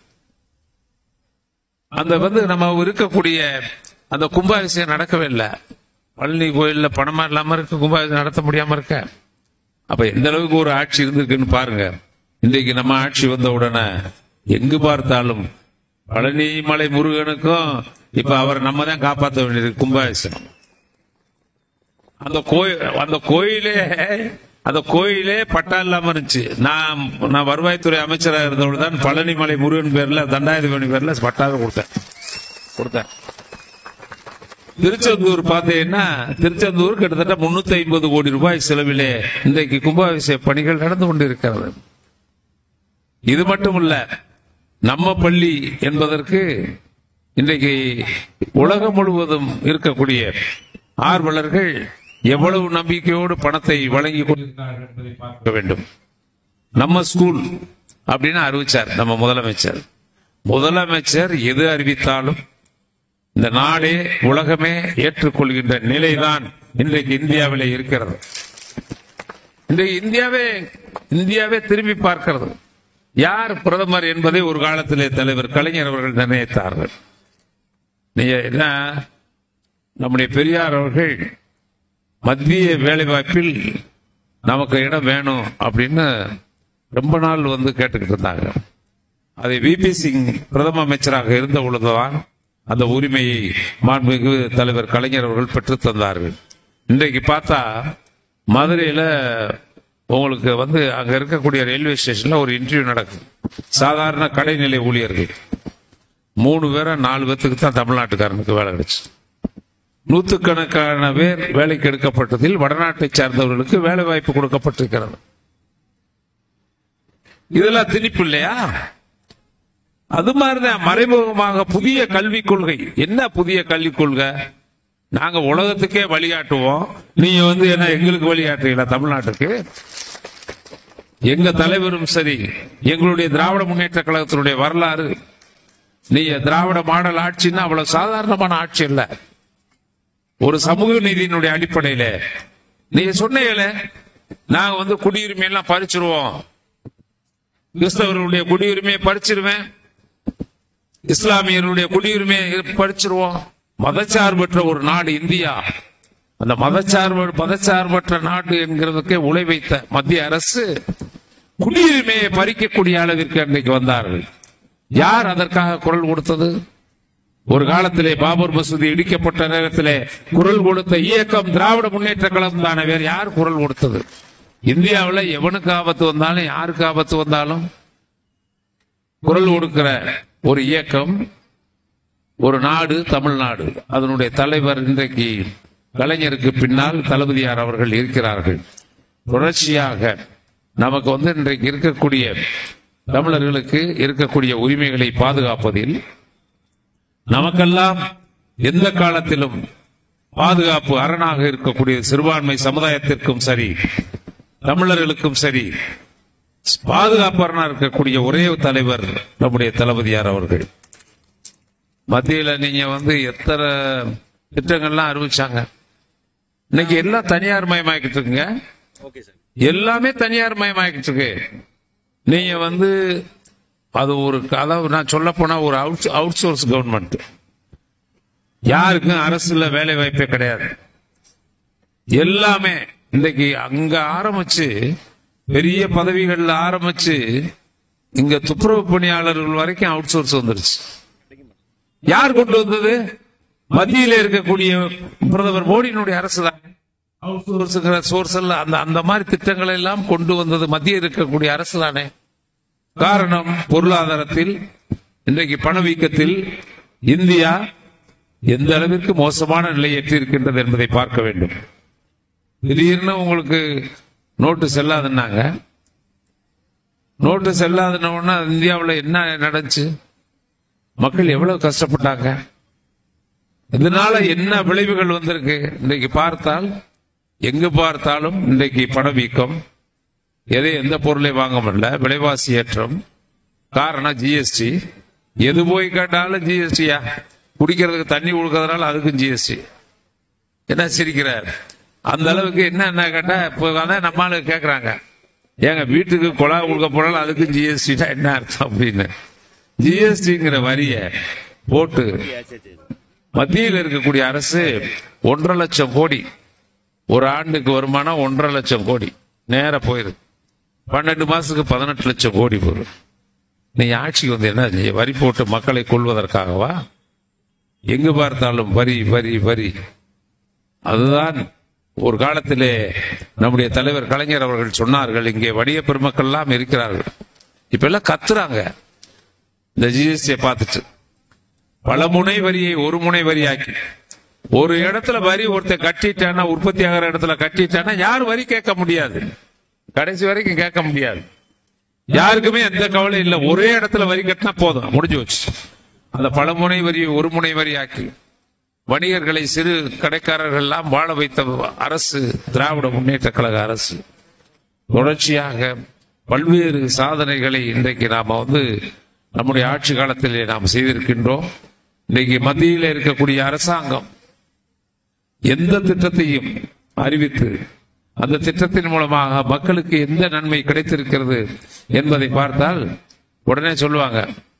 Speaker 1: அந்த வந்து நம்ம இருக்கக்கூடிய அந்த கும்பாபிஷேகம் நடக்கவே இல்லை பழனி கோயில்ல பணமா இல்லாம இருக்க கும்பாபிஷேகம் நடத்த முடியாம இருக்க அப்ப எந்த அளவுக்கு ஒரு ஆட்சி இருந்திருக்குன்னு பாருங்க இன்றைக்கு நம்ம ஆட்சி வந்த உடனே எங்கு பார்த்தாலும் பழனி மலை முருகனுக்கும் இப்ப அவர் நம்ம தான் காப்பாற்ற வேண்டியது கும்பாபிஷேகம் அந்த கோயில் அந்த கோயிலே அந்த கோயிலே பட்டா இல்லாம இருந்துச்சு நான் நான் வருவாய்த்துறை அமைச்சராக இருந்தவங்க தான் பழனி மலை முருகன் பேர்ல தண்டாயுதபணி பேர்ல பட்டாவை கொடுத்தேன் கொடுத்தேன் திருச்செந்தூர் பார்த்தீங்கன்னா திருச்செந்தூர் கிட்டத்தட்ட முன்னூத்தி ஐம்பது கோடி ரூபாய் செலவிலே இன்றைக்கு கும்பாபிஷேக பணிகள் நடந்து கொண்டிருக்கிறது இது மட்டும் இல்ல நம்ம பள்ளி என்பதற்கு இன்றைக்கு உலகம் முழுவதும் இருக்கக்கூடிய ஆர்வலர்கள் எவ்வளவு நம்பிக்கையோடு பணத்தை வழங்கி கொண்டிருக்கிறார்கள் என்பதை பார்க்க வேண்டும் நம்ம ஸ்கூல் அப்படின்னு அறிவிச்சார் நம்ம முதலமைச்சர் முதலமைச்சர் எது அறிவித்தாலும் இந்த நாடே உலகமே ஏற்றுக்கொள்கின்ற நிலைதான் இன்றைக்கு இந்தியாவிலே இருக்கிறது இன்றைக்கு இந்தியாவே இந்தியாவே திரும்பி பார்க்கிறது யார் பிரதமர் என்பதை ஒரு காலத்திலே தலைவர் கலைஞர் அவர்கள் நிர்ணயித்தார்கள் நீங்க என்ன நம்முடைய பெரியார் அவர்கள் மத்திய வேலைவாய்ப்பில் நமக்கு இடம் வேணும் அப்படின்னு ரொம்ப நாள் வந்து கேட்டுக்கிட்டு இருந்தாங்க அதை விபி சிங் பிரதம அமைச்சராக இருந்த பொழுதுதான் அந்த உரிமையை மாண்புமிகு தலைவர் கலைஞர் அவர்கள் பெற்றுத் தந்தார்கள் இன்றைக்கு பார்த்தா மதுரையில உங்களுக்கு வந்து அங்க இருக்கக்கூடிய ரயில்வே ஸ்டேஷன்ல ஒரு இன்டர்வியூ நடக்குது சாதாரண கடைநிலை ஊழியர்கள் மூணு பேரை நாலு பேத்துக்கு தான் தமிழ்நாட்டுக்காரனுக்கு வேலை கிடைச்சு நூத்துக்கணக்கான பேர் வேலைக்கு எடுக்கப்பட்டதில் வடநாட்டை சார்ந்தவர்களுக்கு வேலை வாய்ப்பு கொடுக்கப்பட்டிருக்கிறது இதெல்லாம் திணிப்பு இல்லையா அது மாதிரிதான் மறைமுகமாக புதிய கல்விக் கொள்கை என்ன புதிய கல்விக் கொள்கை நாங்க உலகத்துக்கே வழிகாட்டுவோம் நீங்க வந்து என்ன எங்களுக்கு வழிகாட்டுறீங்களா தமிழ்நாட்டுக்கு எங்க தலைவரும் சரி எங்களுடைய திராவிட முன்னேற்ற கழகத்தினுடைய வரலாறு நீங்க திராவிட மாடல் ஆட்சின்னா அவ்வளவு சாதாரணமான ஆட்சி இல்ல ஒரு சமூக நீதியினுடைய அடிப்படையில நீங்க சொன்னீங்களே நாங்க வந்து குடியுரிமை எல்லாம் பறிச்சிருவோம் கிறிஸ்தவர்களுடைய குடியுரிமையை பறிச்சிருவேன் இஸ்லாமியர்களுடைய குடியுரிமையை பறிச்சிருவோம் மதச்சார்பற்ற ஒரு நாடு இந்தியா அந்த மதச்சார்பு மதச்சார்பற்ற நாடு என்கிறதுக்கே உழை வைத்த மத்திய அரசு குடியுரிமையை பறிக்கக்கூடிய அளவிற்கு அன்றைக்கு வந்தார்கள் யார் அதற்காக குரல் கொடுத்தது ஒரு காலத்திலே பாபர் மசூதி இடிக்கப்பட்ட நேரத்திலே குரல் கொடுத்த இயக்கம் திராவிட முன்னேற்ற கழகம் தானே வேற யார் குரல் கொடுத்தது இந்தியாவில் எவனுக்கு ஆபத்து வந்தாலும் யாருக்கு ஆபத்து வந்தாலும் குரல் கொடுக்கிற ஒரு இயக்கம் ஒரு நாடு தமிழ்நாடு அதனுடைய தலைவர் இன்றைக்கு கலைஞருக்கு பின்னால் தளபதியார் அவர்கள் இருக்கிறார்கள் தொடர்ச்சியாக நமக்கு வந்து இன்றைக்கு இருக்கக்கூடிய தமிழர்களுக்கு இருக்கக்கூடிய உரிமைகளை பாதுகாப்பதில் நமக்கெல்லாம் எந்த காலத்திலும் பாதுகாப்பு அரணாக இருக்கக்கூடிய சிறுபான்மை சமுதாயத்திற்கும் சரி தமிழர்களுக்கும் சரி பாதுகாப்பரனா இருக்கக்கூடிய ஒரே தலைவர் நம்முடைய தளபதியார் அவர்கள் மத்தியில நீங்க வந்து எத்தனை திட்டங்கள்லாம் அறிவிச்சாங்க இன்னைக்கு எல்லாம் தனியார் மயமாக்கிட்டு இருக்குங்க
Speaker 2: ஓகே சார்
Speaker 1: எல்லாமே தனியார் மயமாக்கிட்டு இருக்கு நீங்க வந்து அது ஒரு அதாவது நான் சொல்ல போனா ஒரு அவுட் அவுட் சோர்ஸ் கவர்மெண்ட் யாருக்கும் அரசுல வேலை வாய்ப்பே கிடையாது எல்லாமே இன்னைக்கு அங்க ஆரம்பிச்சு பெரிய பதவிகள்ல ஆரம்பிச்சு இங்க துப்புரவு பணியாளர்கள் வரைக்கும் அவுட் சோர்ஸ் வந்துருச்சு யார் கொண்டு வந்தது மத்தியில இருக்கக்கூடிய பிரதமர் மோடியினுடைய அரசு தான் அவுட்சோர்ஸுங்கிற சோர்ஸ் எல்லாம் அந்த அந்த மாதிரி திட்டங்களை எல்லாம் கொண்டு வந்தது மத்திய இருக்கக்கூடிய அரசு தானே காரணம் பொருளாதாரத்தில் இன்றைக்கு பணவீக்கத்தில் இந்தியா எந்த அளவிற்கு மோசமான நிலையை எட்டியிருக்கின்றது என்பதை பார்க்க வேண்டும் திடீர்னு உங்களுக்கு நோட்டு செல்லாதுன்னாங்க நோட்டு செல்லாதுன்னா இந்தியாவில் என்ன நடந்துச்சு மக்கள் எவ்வளவு கஷ்டப்பட்டாங்க இதனால என்ன விளைவுகள் வந்திருக்கு இன்றைக்கு பார்த்தால் எங்கு பார்த்தாலும் இன்றைக்கு பணவீக்கம் எதை எந்த பொருளை வாங்க முடியல விலைவாசி ஏற்றம் காரணம் ஜிஎஸ்டி எது போய் கேட்டாலும் ஜிஎஸ்டியா குடிக்கிறதுக்கு தண்ணி கொடுக்கறதுனால அதுக்கும் ஜிஎஸ்டி என்ன சிரிக்கிறார் அந்த அளவுக்கு என்ன என்ன கேட்டா இப்போ அதான் நம்ம ஆளு கேக்குறாங்க ஏங்க வீட்டுக்கு குழா கொடுக்க போனாலும் அதுக்கும் ஜிஎஸ்டி என்ன அர்த்தம் அப்படின்னு ஜிஎஸ்டிங்கிற வரிய போட்டு
Speaker 2: சரி சரி
Speaker 1: மத்தியில் இருக்கக்கூடிய அரசு ஒன்றரை லட்சம் கோடி ஒரு ஆண்டுக்கு வருமானம் ஒன்றரை லட்சம் கோடி நேரா போயிருது பன்னெண்டு மாசத்துக்கு பதினெட்டு லட்சம் கோடி போகுது நீங்க ஆட்சிக்கு வந்து என்ன செஞ்சீங்க? வரி போட்டு மக்களை கொள்வதற்காகவா எங்கு பார்த்தாலும் வரி வரி வரி அதுதான் ஒரு காலத்திலே நம்முடைய தலைவர் கலைஞர் அவர்கள் சொன்னார்கள் இங்கே வணிக பெருமக்கள் எல்லாம் இருக்கிறார்கள் இப்ப எல்லாம் கத்துறாங்க இந்த ஜிஎஸ்டியை பார்த்துட்டு பல முனை வரியை ஒரு முனை வரியாக்கி ஒரு இடத்துல வரி ஒருத்தன் கட்டிட்டானா உற்பத்தி ஆகிற இடத்துல கட்டிட்டானா யார் வரி கேட்க முடியாது கடைசி வரைக்கும் கேட்க முடியாது யாருக்குமே எந்த கவலை இல்ல ஒரே இடத்துல வரி கட்டினா போதும் முடிஞ்சு வச்சு அந்த பல முனை வரியை ஒரு முனை வரியாக்கி வணிகர்களை சிறு கடைக்காரர்கள் எல்லாம் வாழ வைத்த அரசு திராவிட முன்னேற்ற கழக அரசு தொடர்ச்சியாக பல்வேறு சாதனைகளை இன்றைக்கு நாம வந்து நம்முடைய ஆட்சி காலத்திலே நாம் செய்திருக்கின்றோம் இன்றைக்கு மத்தியில் இருக்கக்கூடிய அரசாங்கம் எந்த திட்டத்தையும் அறிவித்து அந்த திட்டத்தின் மூலமாக மக்களுக்கு எந்த நன்மை கிடைத்திருக்கிறது என்பதை பார்த்தால் உடனே சொல்லுவாங்க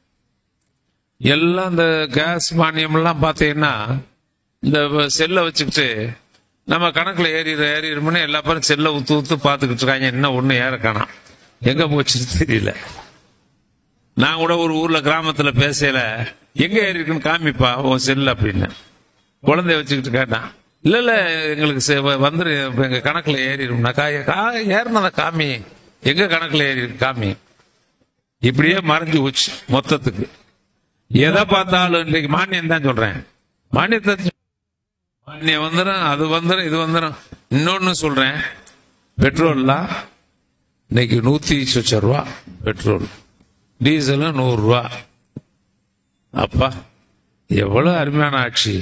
Speaker 1: எல்லாம் இந்த கேஸ் மானியம் எல்லாம் பார்த்தீங்கன்னா இந்த செல்லை வச்சுக்கிட்டு நம்ம கணக்குல ஏறிடு ஏறிடும்னு எல்லா பேரும் செல்லை ஊத்து ஊத்து பார்த்துக்கிட்டு இருக்காங்க என்ன ஒண்ணு ஏற காணாம் எங்க போச்சுன்னு தெரியல நான் கூட ஒரு ஊர்ல கிராமத்துல பேசல எங்க ஏறி இருக்குன்னு காமிப்பா உன் செல் அப்படின்னு குழந்தைய வச்சுக்கிட்டு கேட்டான் இல்ல இல்ல எங்களுக்கு செ- வந்துரு இப்ப எங்க கணக்குல ஏறிடும்னா ஏறினத காமி எங்க கணக்குல ஏறி இருக்கு காமி இப்படியே மறைஞ்சு போச்சு மொத்தத்துக்கு எதை பார்த்தாலும் இன்னைக்கு மானியம் தான் சொல்றேன் மானியத்தை மானியம் வந்துடும் அது வந்துடும் இது வந்துடும் இன்னொன்னு சொல்றேன் பெட்ரோல்லாம் இன்னைக்கு நூத்தி சொச்ச ரூபா பெட்ரோல் டீசலும் நூறு ரூபா அப்பா எவ்வளவு அருமையான ஆட்சி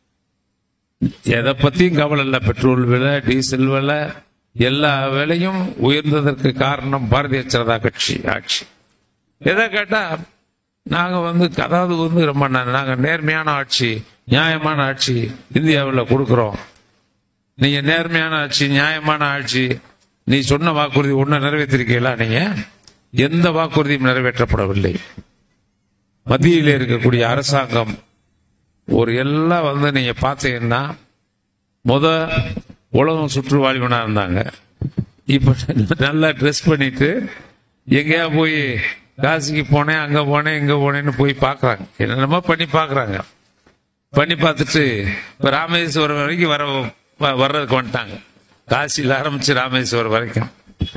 Speaker 1: எதை பத்தியும் கவலை இல்லை பெட்ரோல் விலை டீசல் விலை எல்லா விலையும் உயர்ந்ததற்கு காரணம் பாரதிய ஜனதா கட்சி ஆட்சி எதை கேட்டா நாங்க வந்து அதாவது வந்து ரொம்ப ந- நாங்க நேர்மையான ஆட்சி நியாயமான ஆட்சி இந்தியாவில் கொடுக்கிறோம் நீங்க நேர்மையான ஆட்சி நியாயமான ஆட்சி நீ சொன்ன வாக்குறுதி ஒண்ணு நிறைவேற்றிருக்கீங்களா நீங்க எந்த வாக்குறுதியும் நிறைவேற்றப்படவில்லை மத்தியில் இருக்கக்கூடிய அரசாங்கம் ஒரு எல்லாம் வந்து நீங்க பார்த்தீங்கன்னா முத உலகம் சுற்றுவாழ்வனா இருந்தாங்க இப்ப நல்லா ட்ரெஸ் பண்ணிட்டு எங்கேயா போய் காசிக்கு போனேன் அங்க போனேன் இங்க போனேன்னு போய் பார்க்கறாங்க என்னென்னமோ பண்ணி பார்க்கறாங்க பண்ணி பார்த்துட்டு இப்ப ராமேஸ்வரம் வரைக்கும் வர வ- வர்றதுக்கு வந்துட்டாங்க காசியில் ஆரம்பிச்சு ராமேஸ்வரம் வரைக்கும்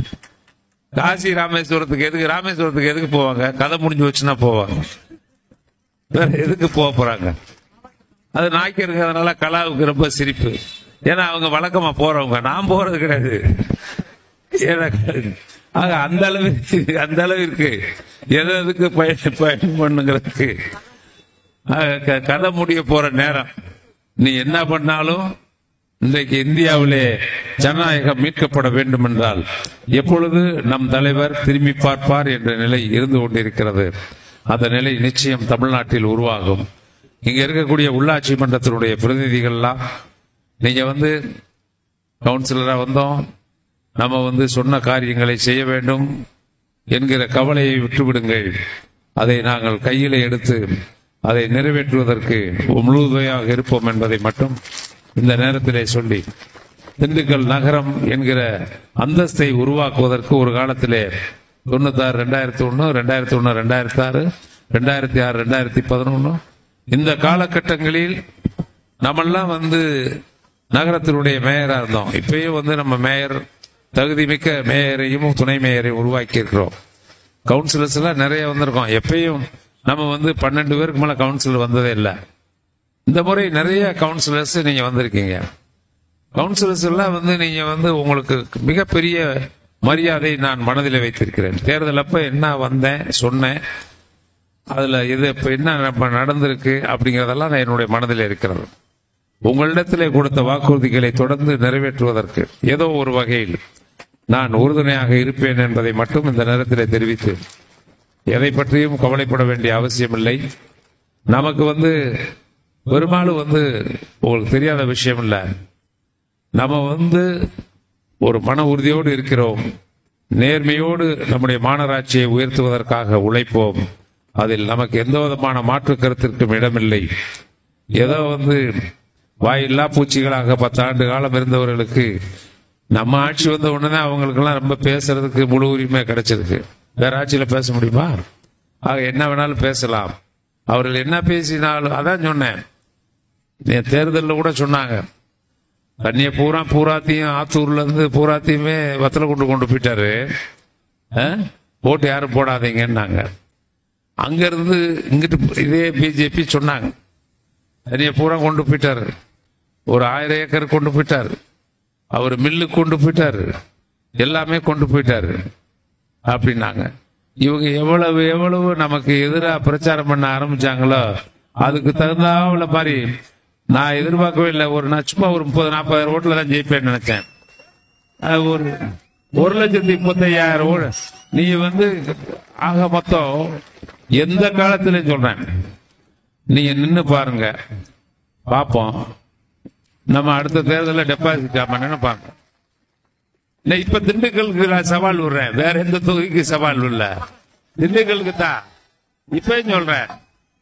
Speaker 1: காசி ராமேஸ்வரத்துக்கு எதுக்கு ராமேஸ்வரத்துக்கு எதுக்கு போவாங்க கதை முடிஞ்சு வச்சுன்னா போவாங்க வேற எதுக்கு போக போறாங்க அது நாய்க்கு இருக்கிறதுனால கலாவுக்கு ரொம்ப சிரிப்பு ஏன்னா அவங்க வழக்கமா போறவங்க நான் போறது கிடையாது ஏன்னா, ஆக அந்த அளவுக்கு அந்த அளவிற்கு எது எதுக்கு பயன் பயன் பண்ணுங்கிறதுக்கு ஆக, க- கதை முடிய போற நேரம் நீ என்ன பண்ணாலும் இன்றைக்கு இந்தியாவிலே ஜனநாயகம் மீட்கப்பட வேண்டும் என்றால் எப்பொழுது நம் தலைவர் திரும்பி பார்ப்பார் என்ற நிலை இருந்து கொண்டிருக்கிறது அந்த நிலை நிச்சயம் தமிழ்நாட்டில் உருவாகும் இங்க இருக்கக்கூடிய உள்ளாட்சி மன்றத்தினுடைய பிரதிநிதிகள்லாம் நீங்க வந்து கவுன்சிலரா வந்தோம் நம்ம வந்து சொன்ன காரியங்களை செய்ய வேண்டும் என்கிற கவலையை விட்டுவிடுங்கள் அதை நாங்கள் கையிலே எடுத்து அதை நிறைவேற்றுவதற்கு முழுமையாக இருப்போம் என்பதை மட்டும் இந்த நேரத்திலே சொல்லி திண்டுக்கல் நகரம் என்கிற அந்தஸ்தை உருவாக்குவதற்கு ஒரு காலத்திலே தொண்ணூத்தாறு ரெண்டாயிரத்தி ஒன்று ரெண்டாயிரத்தி ஒன்று ரெண்டாயிரத்தி ஆறு ரெண்டாயிரத்தி ஆறு ரெண்டாயிரத்தி பதினொன்று இந்த காலகட்டங்களில் நம்மெல்லாம் வந்து நகரத்தினுடைய மேயரா இருந்தோம் இப்பயும் வந்து நம்ம மேயர் தகுதிமிக்க மேயரையும் துணை மேயரையும் உருவாக்கி இருக்கிறோம் கவுன்சிலர்ஸ் எல்லாம் நிறைய வந்திருக்கோம் எப்பயும் நம்ம வந்து பன்னெண்டு பேருக்கு மேல கவுன்சிலர் வந்ததே இல்லை இந்த முறை நிறைய கவுன்சிலர்ஸ் நீங்க வந்திருக்கீங்க கவுன்சிலர்ஸ் எல்லாம் வந்து நீங்க வந்து உங்களுக்கு மிகப்பெரிய மரியாதை நான் மனதில் வைத்திருக்கிறேன் தேர்தல் அப்ப என்ன வந்தேன் சொன்னேன் அதுல இது இப்ப என்ன நம்ம நடந்திருக்கு அப்படிங்கறதெல்லாம் நான் என்னுடைய மனதில் இருக்கிறது உங்களிடத்திலே கொடுத்த வாக்குறுதிகளை தொடர்ந்து நிறைவேற்றுவதற்கு ஏதோ ஒரு வகையில் நான் உறுதுணையாக இருப்பேன் என்பதை மட்டும் இந்த நேரத்திலே தெரிவித்து எதை பற்றியும் கவலைப்பட வேண்டிய அவசியமில்லை நமக்கு வந்து பெரும்பாலும் வந்து உங்களுக்கு தெரியாத விஷயம் இல்லை நம்ம வந்து ஒரு மன உறுதியோடு இருக்கிறோம் நேர்மையோடு நம்முடைய மாநகராட்சியை உயர்த்துவதற்காக உழைப்போம் அதில் நமக்கு எந்த விதமான மாற்று கருத்திற்கும் இடமில்லை ஏதோ வந்து வாயில்லா பூச்சிகளாக பத்தாண்டு காலம் இருந்தவர்களுக்கு நம்ம ஆட்சி வந்த உடனே அவங்களுக்கெல்லாம் ரொம்ப பேசுறதுக்கு முழு உரிமை கிடைச்சிருக்கு வேற ஆட்சியில பேச முடியுமா ஆக என்ன வேணாலும் பேசலாம் அவர்கள் என்ன பேசினாலும் அதான் சொன்னேன் தேர்தலில் கூட சொன்னாங்க தண்ணியை பூரா பூராத்தையும் ஆத்தூர்ல இருந்து பூராத்தையுமே வத்தல கொண்டு கொண்டு போயிட்டாரு ஆ? ஓட்டு யாரும் போடாதீங்கன்னாங்க அங்க இருந்து இங்கிட்டு இதே பிஜேபி சொன்னாங்க தண்ணியை பூரா கொண்டு போயிட்டாரு ஒரு ஆயிரம் ஏக்கர் கொண்டு போயிட்டாரு அவர் மில்லு கொண்டு போயிட்டாரு எல்லாமே கொண்டு போயிட்டாரு அப்படின்னாங்க இவங்க எவ்வளவு எவ்வளவு நமக்கு எதிராக பிரச்சாரம் பண்ண ஆரம்பிச்சாங்களோ அதுக்கு தகுந்தாவுல மாதிரி நான் எதிர்பார்க்கவே இல்லை ஒரு நான் சும்மா ஒரு முப்பது நாற்பதாயிரம் ஓட்டுல தான் ஜெயிப்பேன்னு நினைச்சேன் அது ஒரு ஒரு லட்சத்தி முப்பத்தையாயிரம் ஓடு நீ வந்து ஆக மொத்தம் எந்த காலத்திலையும் சொல்றேன் நீங்க நின்னு பாருங்க பாப்போம் நம்ம அடுத்த தேர்தலில் டெபாசிட் ஆமா நினைப்பாங்க நான் இப்ப திண்டுக்கலுக்கு நான் சவால் விடுறேன் வேற எந்த தொகுதிக்கு சவால் இல்ல திண்டுக்கலுக்கு தான் இப்பயும் சொல்றேன்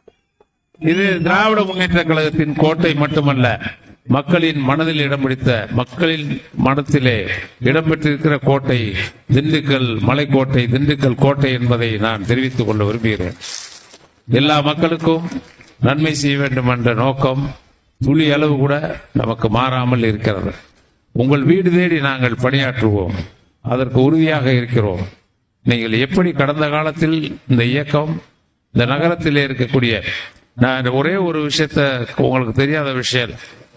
Speaker 1: இது திராவிட முன்னேற்ற கழகத்தின் கோட்டை மட்டுமல்ல மக்களின் மனதில் இடம் பிடித்த மக்களின் மனத்திலே இடம்பெற்றிருக்கிற கோட்டை திண்டுக்கல் மலைக்கோட்டை திண்டுக்கல் கோட்டை என்பதை நான் தெரிவித்துக் கொள்ள விரும்புகிறேன் எல்லா மக்களுக்கும் நன்மை செய்ய வேண்டும் என்ற நோக்கம் துளி அளவு கூட நமக்கு மாறாமல் இருக்கிறது உங்கள் வீடு தேடி நாங்கள் பணியாற்றுவோம் அதற்கு உறுதியாக இருக்கிறோம் நீங்கள் எப்படி கடந்த காலத்தில் இந்த இயக்கம் இந்த நகரத்தில் இருக்கக்கூடிய நான் ஒரே ஒரு விஷயத்த உங்களுக்கு தெரியாத விஷயம்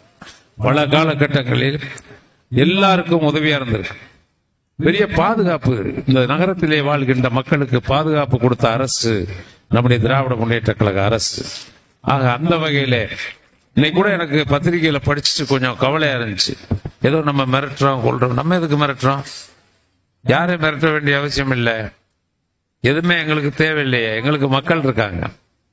Speaker 1: பல காலகட்டங்களில் எல்லாருக்கும் உதவியா இருந்திருக்கு பெரிய பாதுகாப்பு இந்த நகரத்திலே வாழ்கின்ற மக்களுக்கு பாதுகாப்பு கொடுத்த அரசு நம்முடைய திராவிட முன்னேற்ற கழக அரசு ஆக அந்த வகையிலே இன்னைக்கு கூட எனக்கு பத்திரிகையில படிச்சுட்டு கொஞ்சம் கவலையா இருந்துச்சு ஏதோ நம்ம மிரட்டுறோம் கொள்றோம் நம்ம எதுக்கு மிரட்டுறோம் யாரையும் மிரட்ட வேண்டிய அவசியம் இல்லை எதுவுமே எங்களுக்கு தேவையில்லையே எங்களுக்கு மக்கள் இருக்காங்க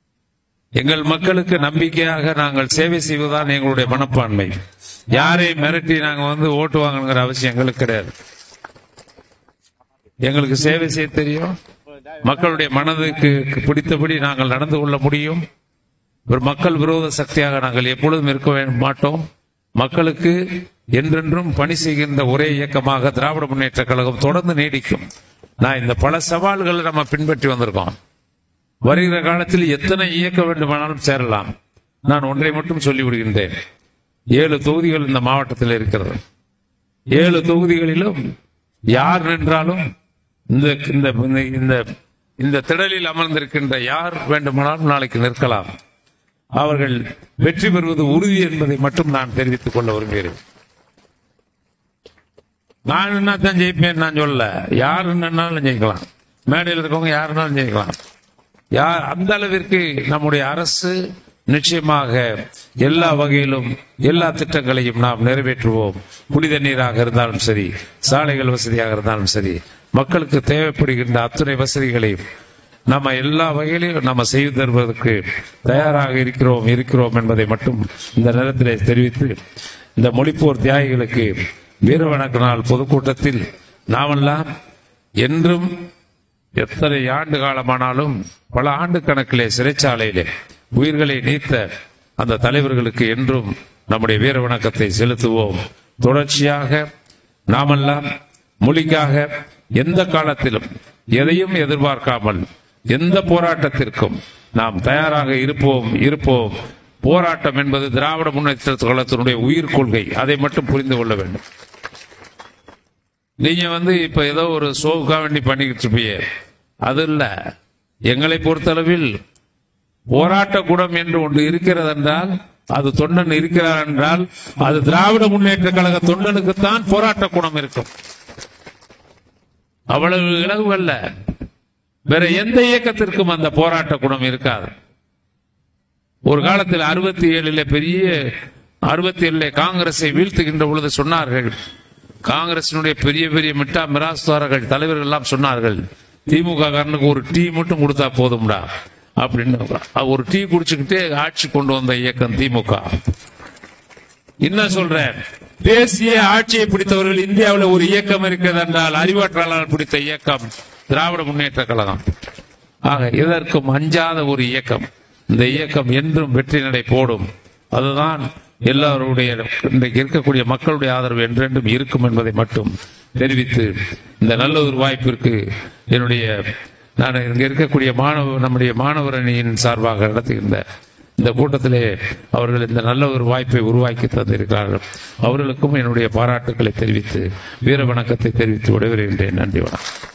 Speaker 1: எங்கள் மக்களுக்கு நம்பிக்கையாக நாங்கள் சேவை செய்வதுதான் எங்களுடைய மனப்பான்மை யாரையும் மிரட்டி நாங்க வந்து ஓட்டு வாங்கணுங்கிற அவசியம் எங்களுக்கு கிடையாது எங்களுக்கு சேவை செய்ய தெரியும் மக்களுடைய மனதுக்கு பிடித்தபடி நாங்கள் நடந்து கொள்ள முடியும் ஒரு மக்கள் விரோத சக்தியாக நாங்கள் எப்பொழுதும் இருக்க வே- மாட்டோம் மக்களுக்கு என்றென்றும் பணி செய்கின்ற ஒரே இயக்கமாக திராவிட முன்னேற்ற கழகம் தொடர்ந்து நீடிக்கும் நான் இந்த பல சவால்களை நம்ம பின்பற்றி வந்திருக்கோம் வருகிற காலத்தில் எத்தனை இயக்க வேண்டுமானாலும் சேரலாம் நான் ஒன்றை மட்டும் சொல்லி விடுகின்றேன் ஏழு தொகுதிகள் இந்த மாவட்டத்தில் இருக்கிறது ஏழு தொகுதிகளிலும் யார் நின்றாலும் இந்த இந்த இந்த- இந்த இந்த திடலில் அமர்ந்திருக்கின்ற யார் வேண்டுமானாலும் நாளைக்கு நிற்கலாம் அவர்கள் வெற்றி பெறுவது உறுதி என்பதை மட்டும் நான் தெரிவித்துக் கொள்ள விரும்புகிறேன் நான் என்னத்தான் ஜெயிப்பேன் நான் சொல்லல யார் என்னன்னாலும் ஜெயிக்கலாம் மேடையில் இருக்கவங்க யாருனாலும் ஜெயிக்கலாம் யார் அந்த அளவிற்கு நம்முடைய அரசு நிச்சயமாக எல்லா வகையிலும் எல்லா திட்டங்களையும் நாம் நிறைவேற்றுவோம் புனித நீராக இருந்தாலும் சரி சாலைகள் வசதியாக இருந்தாலும் சரி மக்களுக்கு தேவைப்படுகின்ற அத்துணை வசதிகளையும் நம்ம எல்லா வகையிலும் நம்ம செய்து தருவதற்கு தயாராக இருக்கிறோம் இருக்கிறோம் என்பதை மட்டும் இந்த நேரத்திலே தெரிவித்து இந்த மொழிப்போர் தியாகிகளுக்கு வீர வணக்க நாள் பொதுக்கூட்டத்தில் நாமெல்லாம் என்றும் எத்தனை ஆண்டு காலமானாலும் பல ஆண்டு கணக்கிலே சிறைச்சாலையிலே உயிர்களை நீத்த அந்த தலைவர்களுக்கு என்றும் நம்முடைய வீர வணக்கத்தை செலுத்துவோம் தொடர்ச்சியாக நாமெல்லாம் மொழிக்காக எந்த காலத்திலும் எதையும் எதிர்பார்க்காமல் எந்த போராட்டத்திற்கும் நாம் தயாராக இருப்போம் இருப்போம் போராட்டம் என்பது திராவிட முன்னேற்ற கழகத்தினுடைய உயிர் கொள்கை அதை மட்டும் புரிந்து கொள்ள வேண்டும் நீங்க வந்து இப்ப ஏதோ ஒரு ஷோவுக்காக வேண்டி பண்ணிக்கிட்டு இருப்பீங்க அது இல்ல எங்களை பொறுத்தளவில் போராட்ட குணம் என்று ஒன்று இருக்கிறது என்றால் அது தொண்டன் இருக்கிறார் என்றால் அது திராவிட முன்னேற்ற கழக தொண்டனுக்குத்தான் போராட்ட குணம் இருக்கும் அவ்வளவு இலகுவல்ல வேற எந்த இயக்கத்திற்கும் அந்த போராட்ட குணம் இருக்காது ஒரு காலத்தில் அறுபத்தி ஏழுல பெரிய அறுபத்தி ஏழுல காங்கிரஸை வீழ்த்துகின்ற பொழுது சொன்னார்கள் காங்கிரசினுடைய பெரிய பெரிய மிட்டா மிராஸ்தாரர்கள் தலைவர்கள் எல்லாம் சொன்னார்கள் திமுக காரனுக்கு ஒரு டீ மட்டும் கொடுத்தா போதும்டா அப்படின்னு ஒரு டீ குடிச்சுக்கிட்டே ஆட்சி கொண்டு வந்த இயக்கம் திமுக என்ன சொல்றேன் தேசிய ஆட்சியை பிடித்தவர்கள் இந்தியாவில் ஒரு இயக்கம் இருக்கிறது என்றால் அறிவாற்றலாளர் பிடித்த இயக்கம் திராவிட முன்னேற்ற கழகம் ஆக இதற்கும் அஞ்சாத ஒரு இயக்கம் இந்த இயக்கம் என்றும் வெற்றி நடை போடும் அதுதான் எல்லாருடைய இன்றைக்கு இருக்கக்கூடிய மக்களுடைய ஆதரவு என்றென்றும் இருக்கும் என்பதை மட்டும் தெரிவித்து இந்த நல்ல ஒரு வாய்ப்பிற்கு என்னுடைய நான் இங்க இருக்கக்கூடிய மாணவ நம்முடைய மாணவர் அணியின் சார்பாக நடத்துகின்ற இந்த கூட்டத்திலே அவர்கள் இந்த நல்ல ஒரு வாய்ப்பை உருவாக்கி தந்திருக்கிறார்கள் அவர்களுக்கும் என்னுடைய பாராட்டுக்களை தெரிவித்து வீர வணக்கத்தை தெரிவித்து விடைபெறுகின்றேன் நன்றி வணக்கம்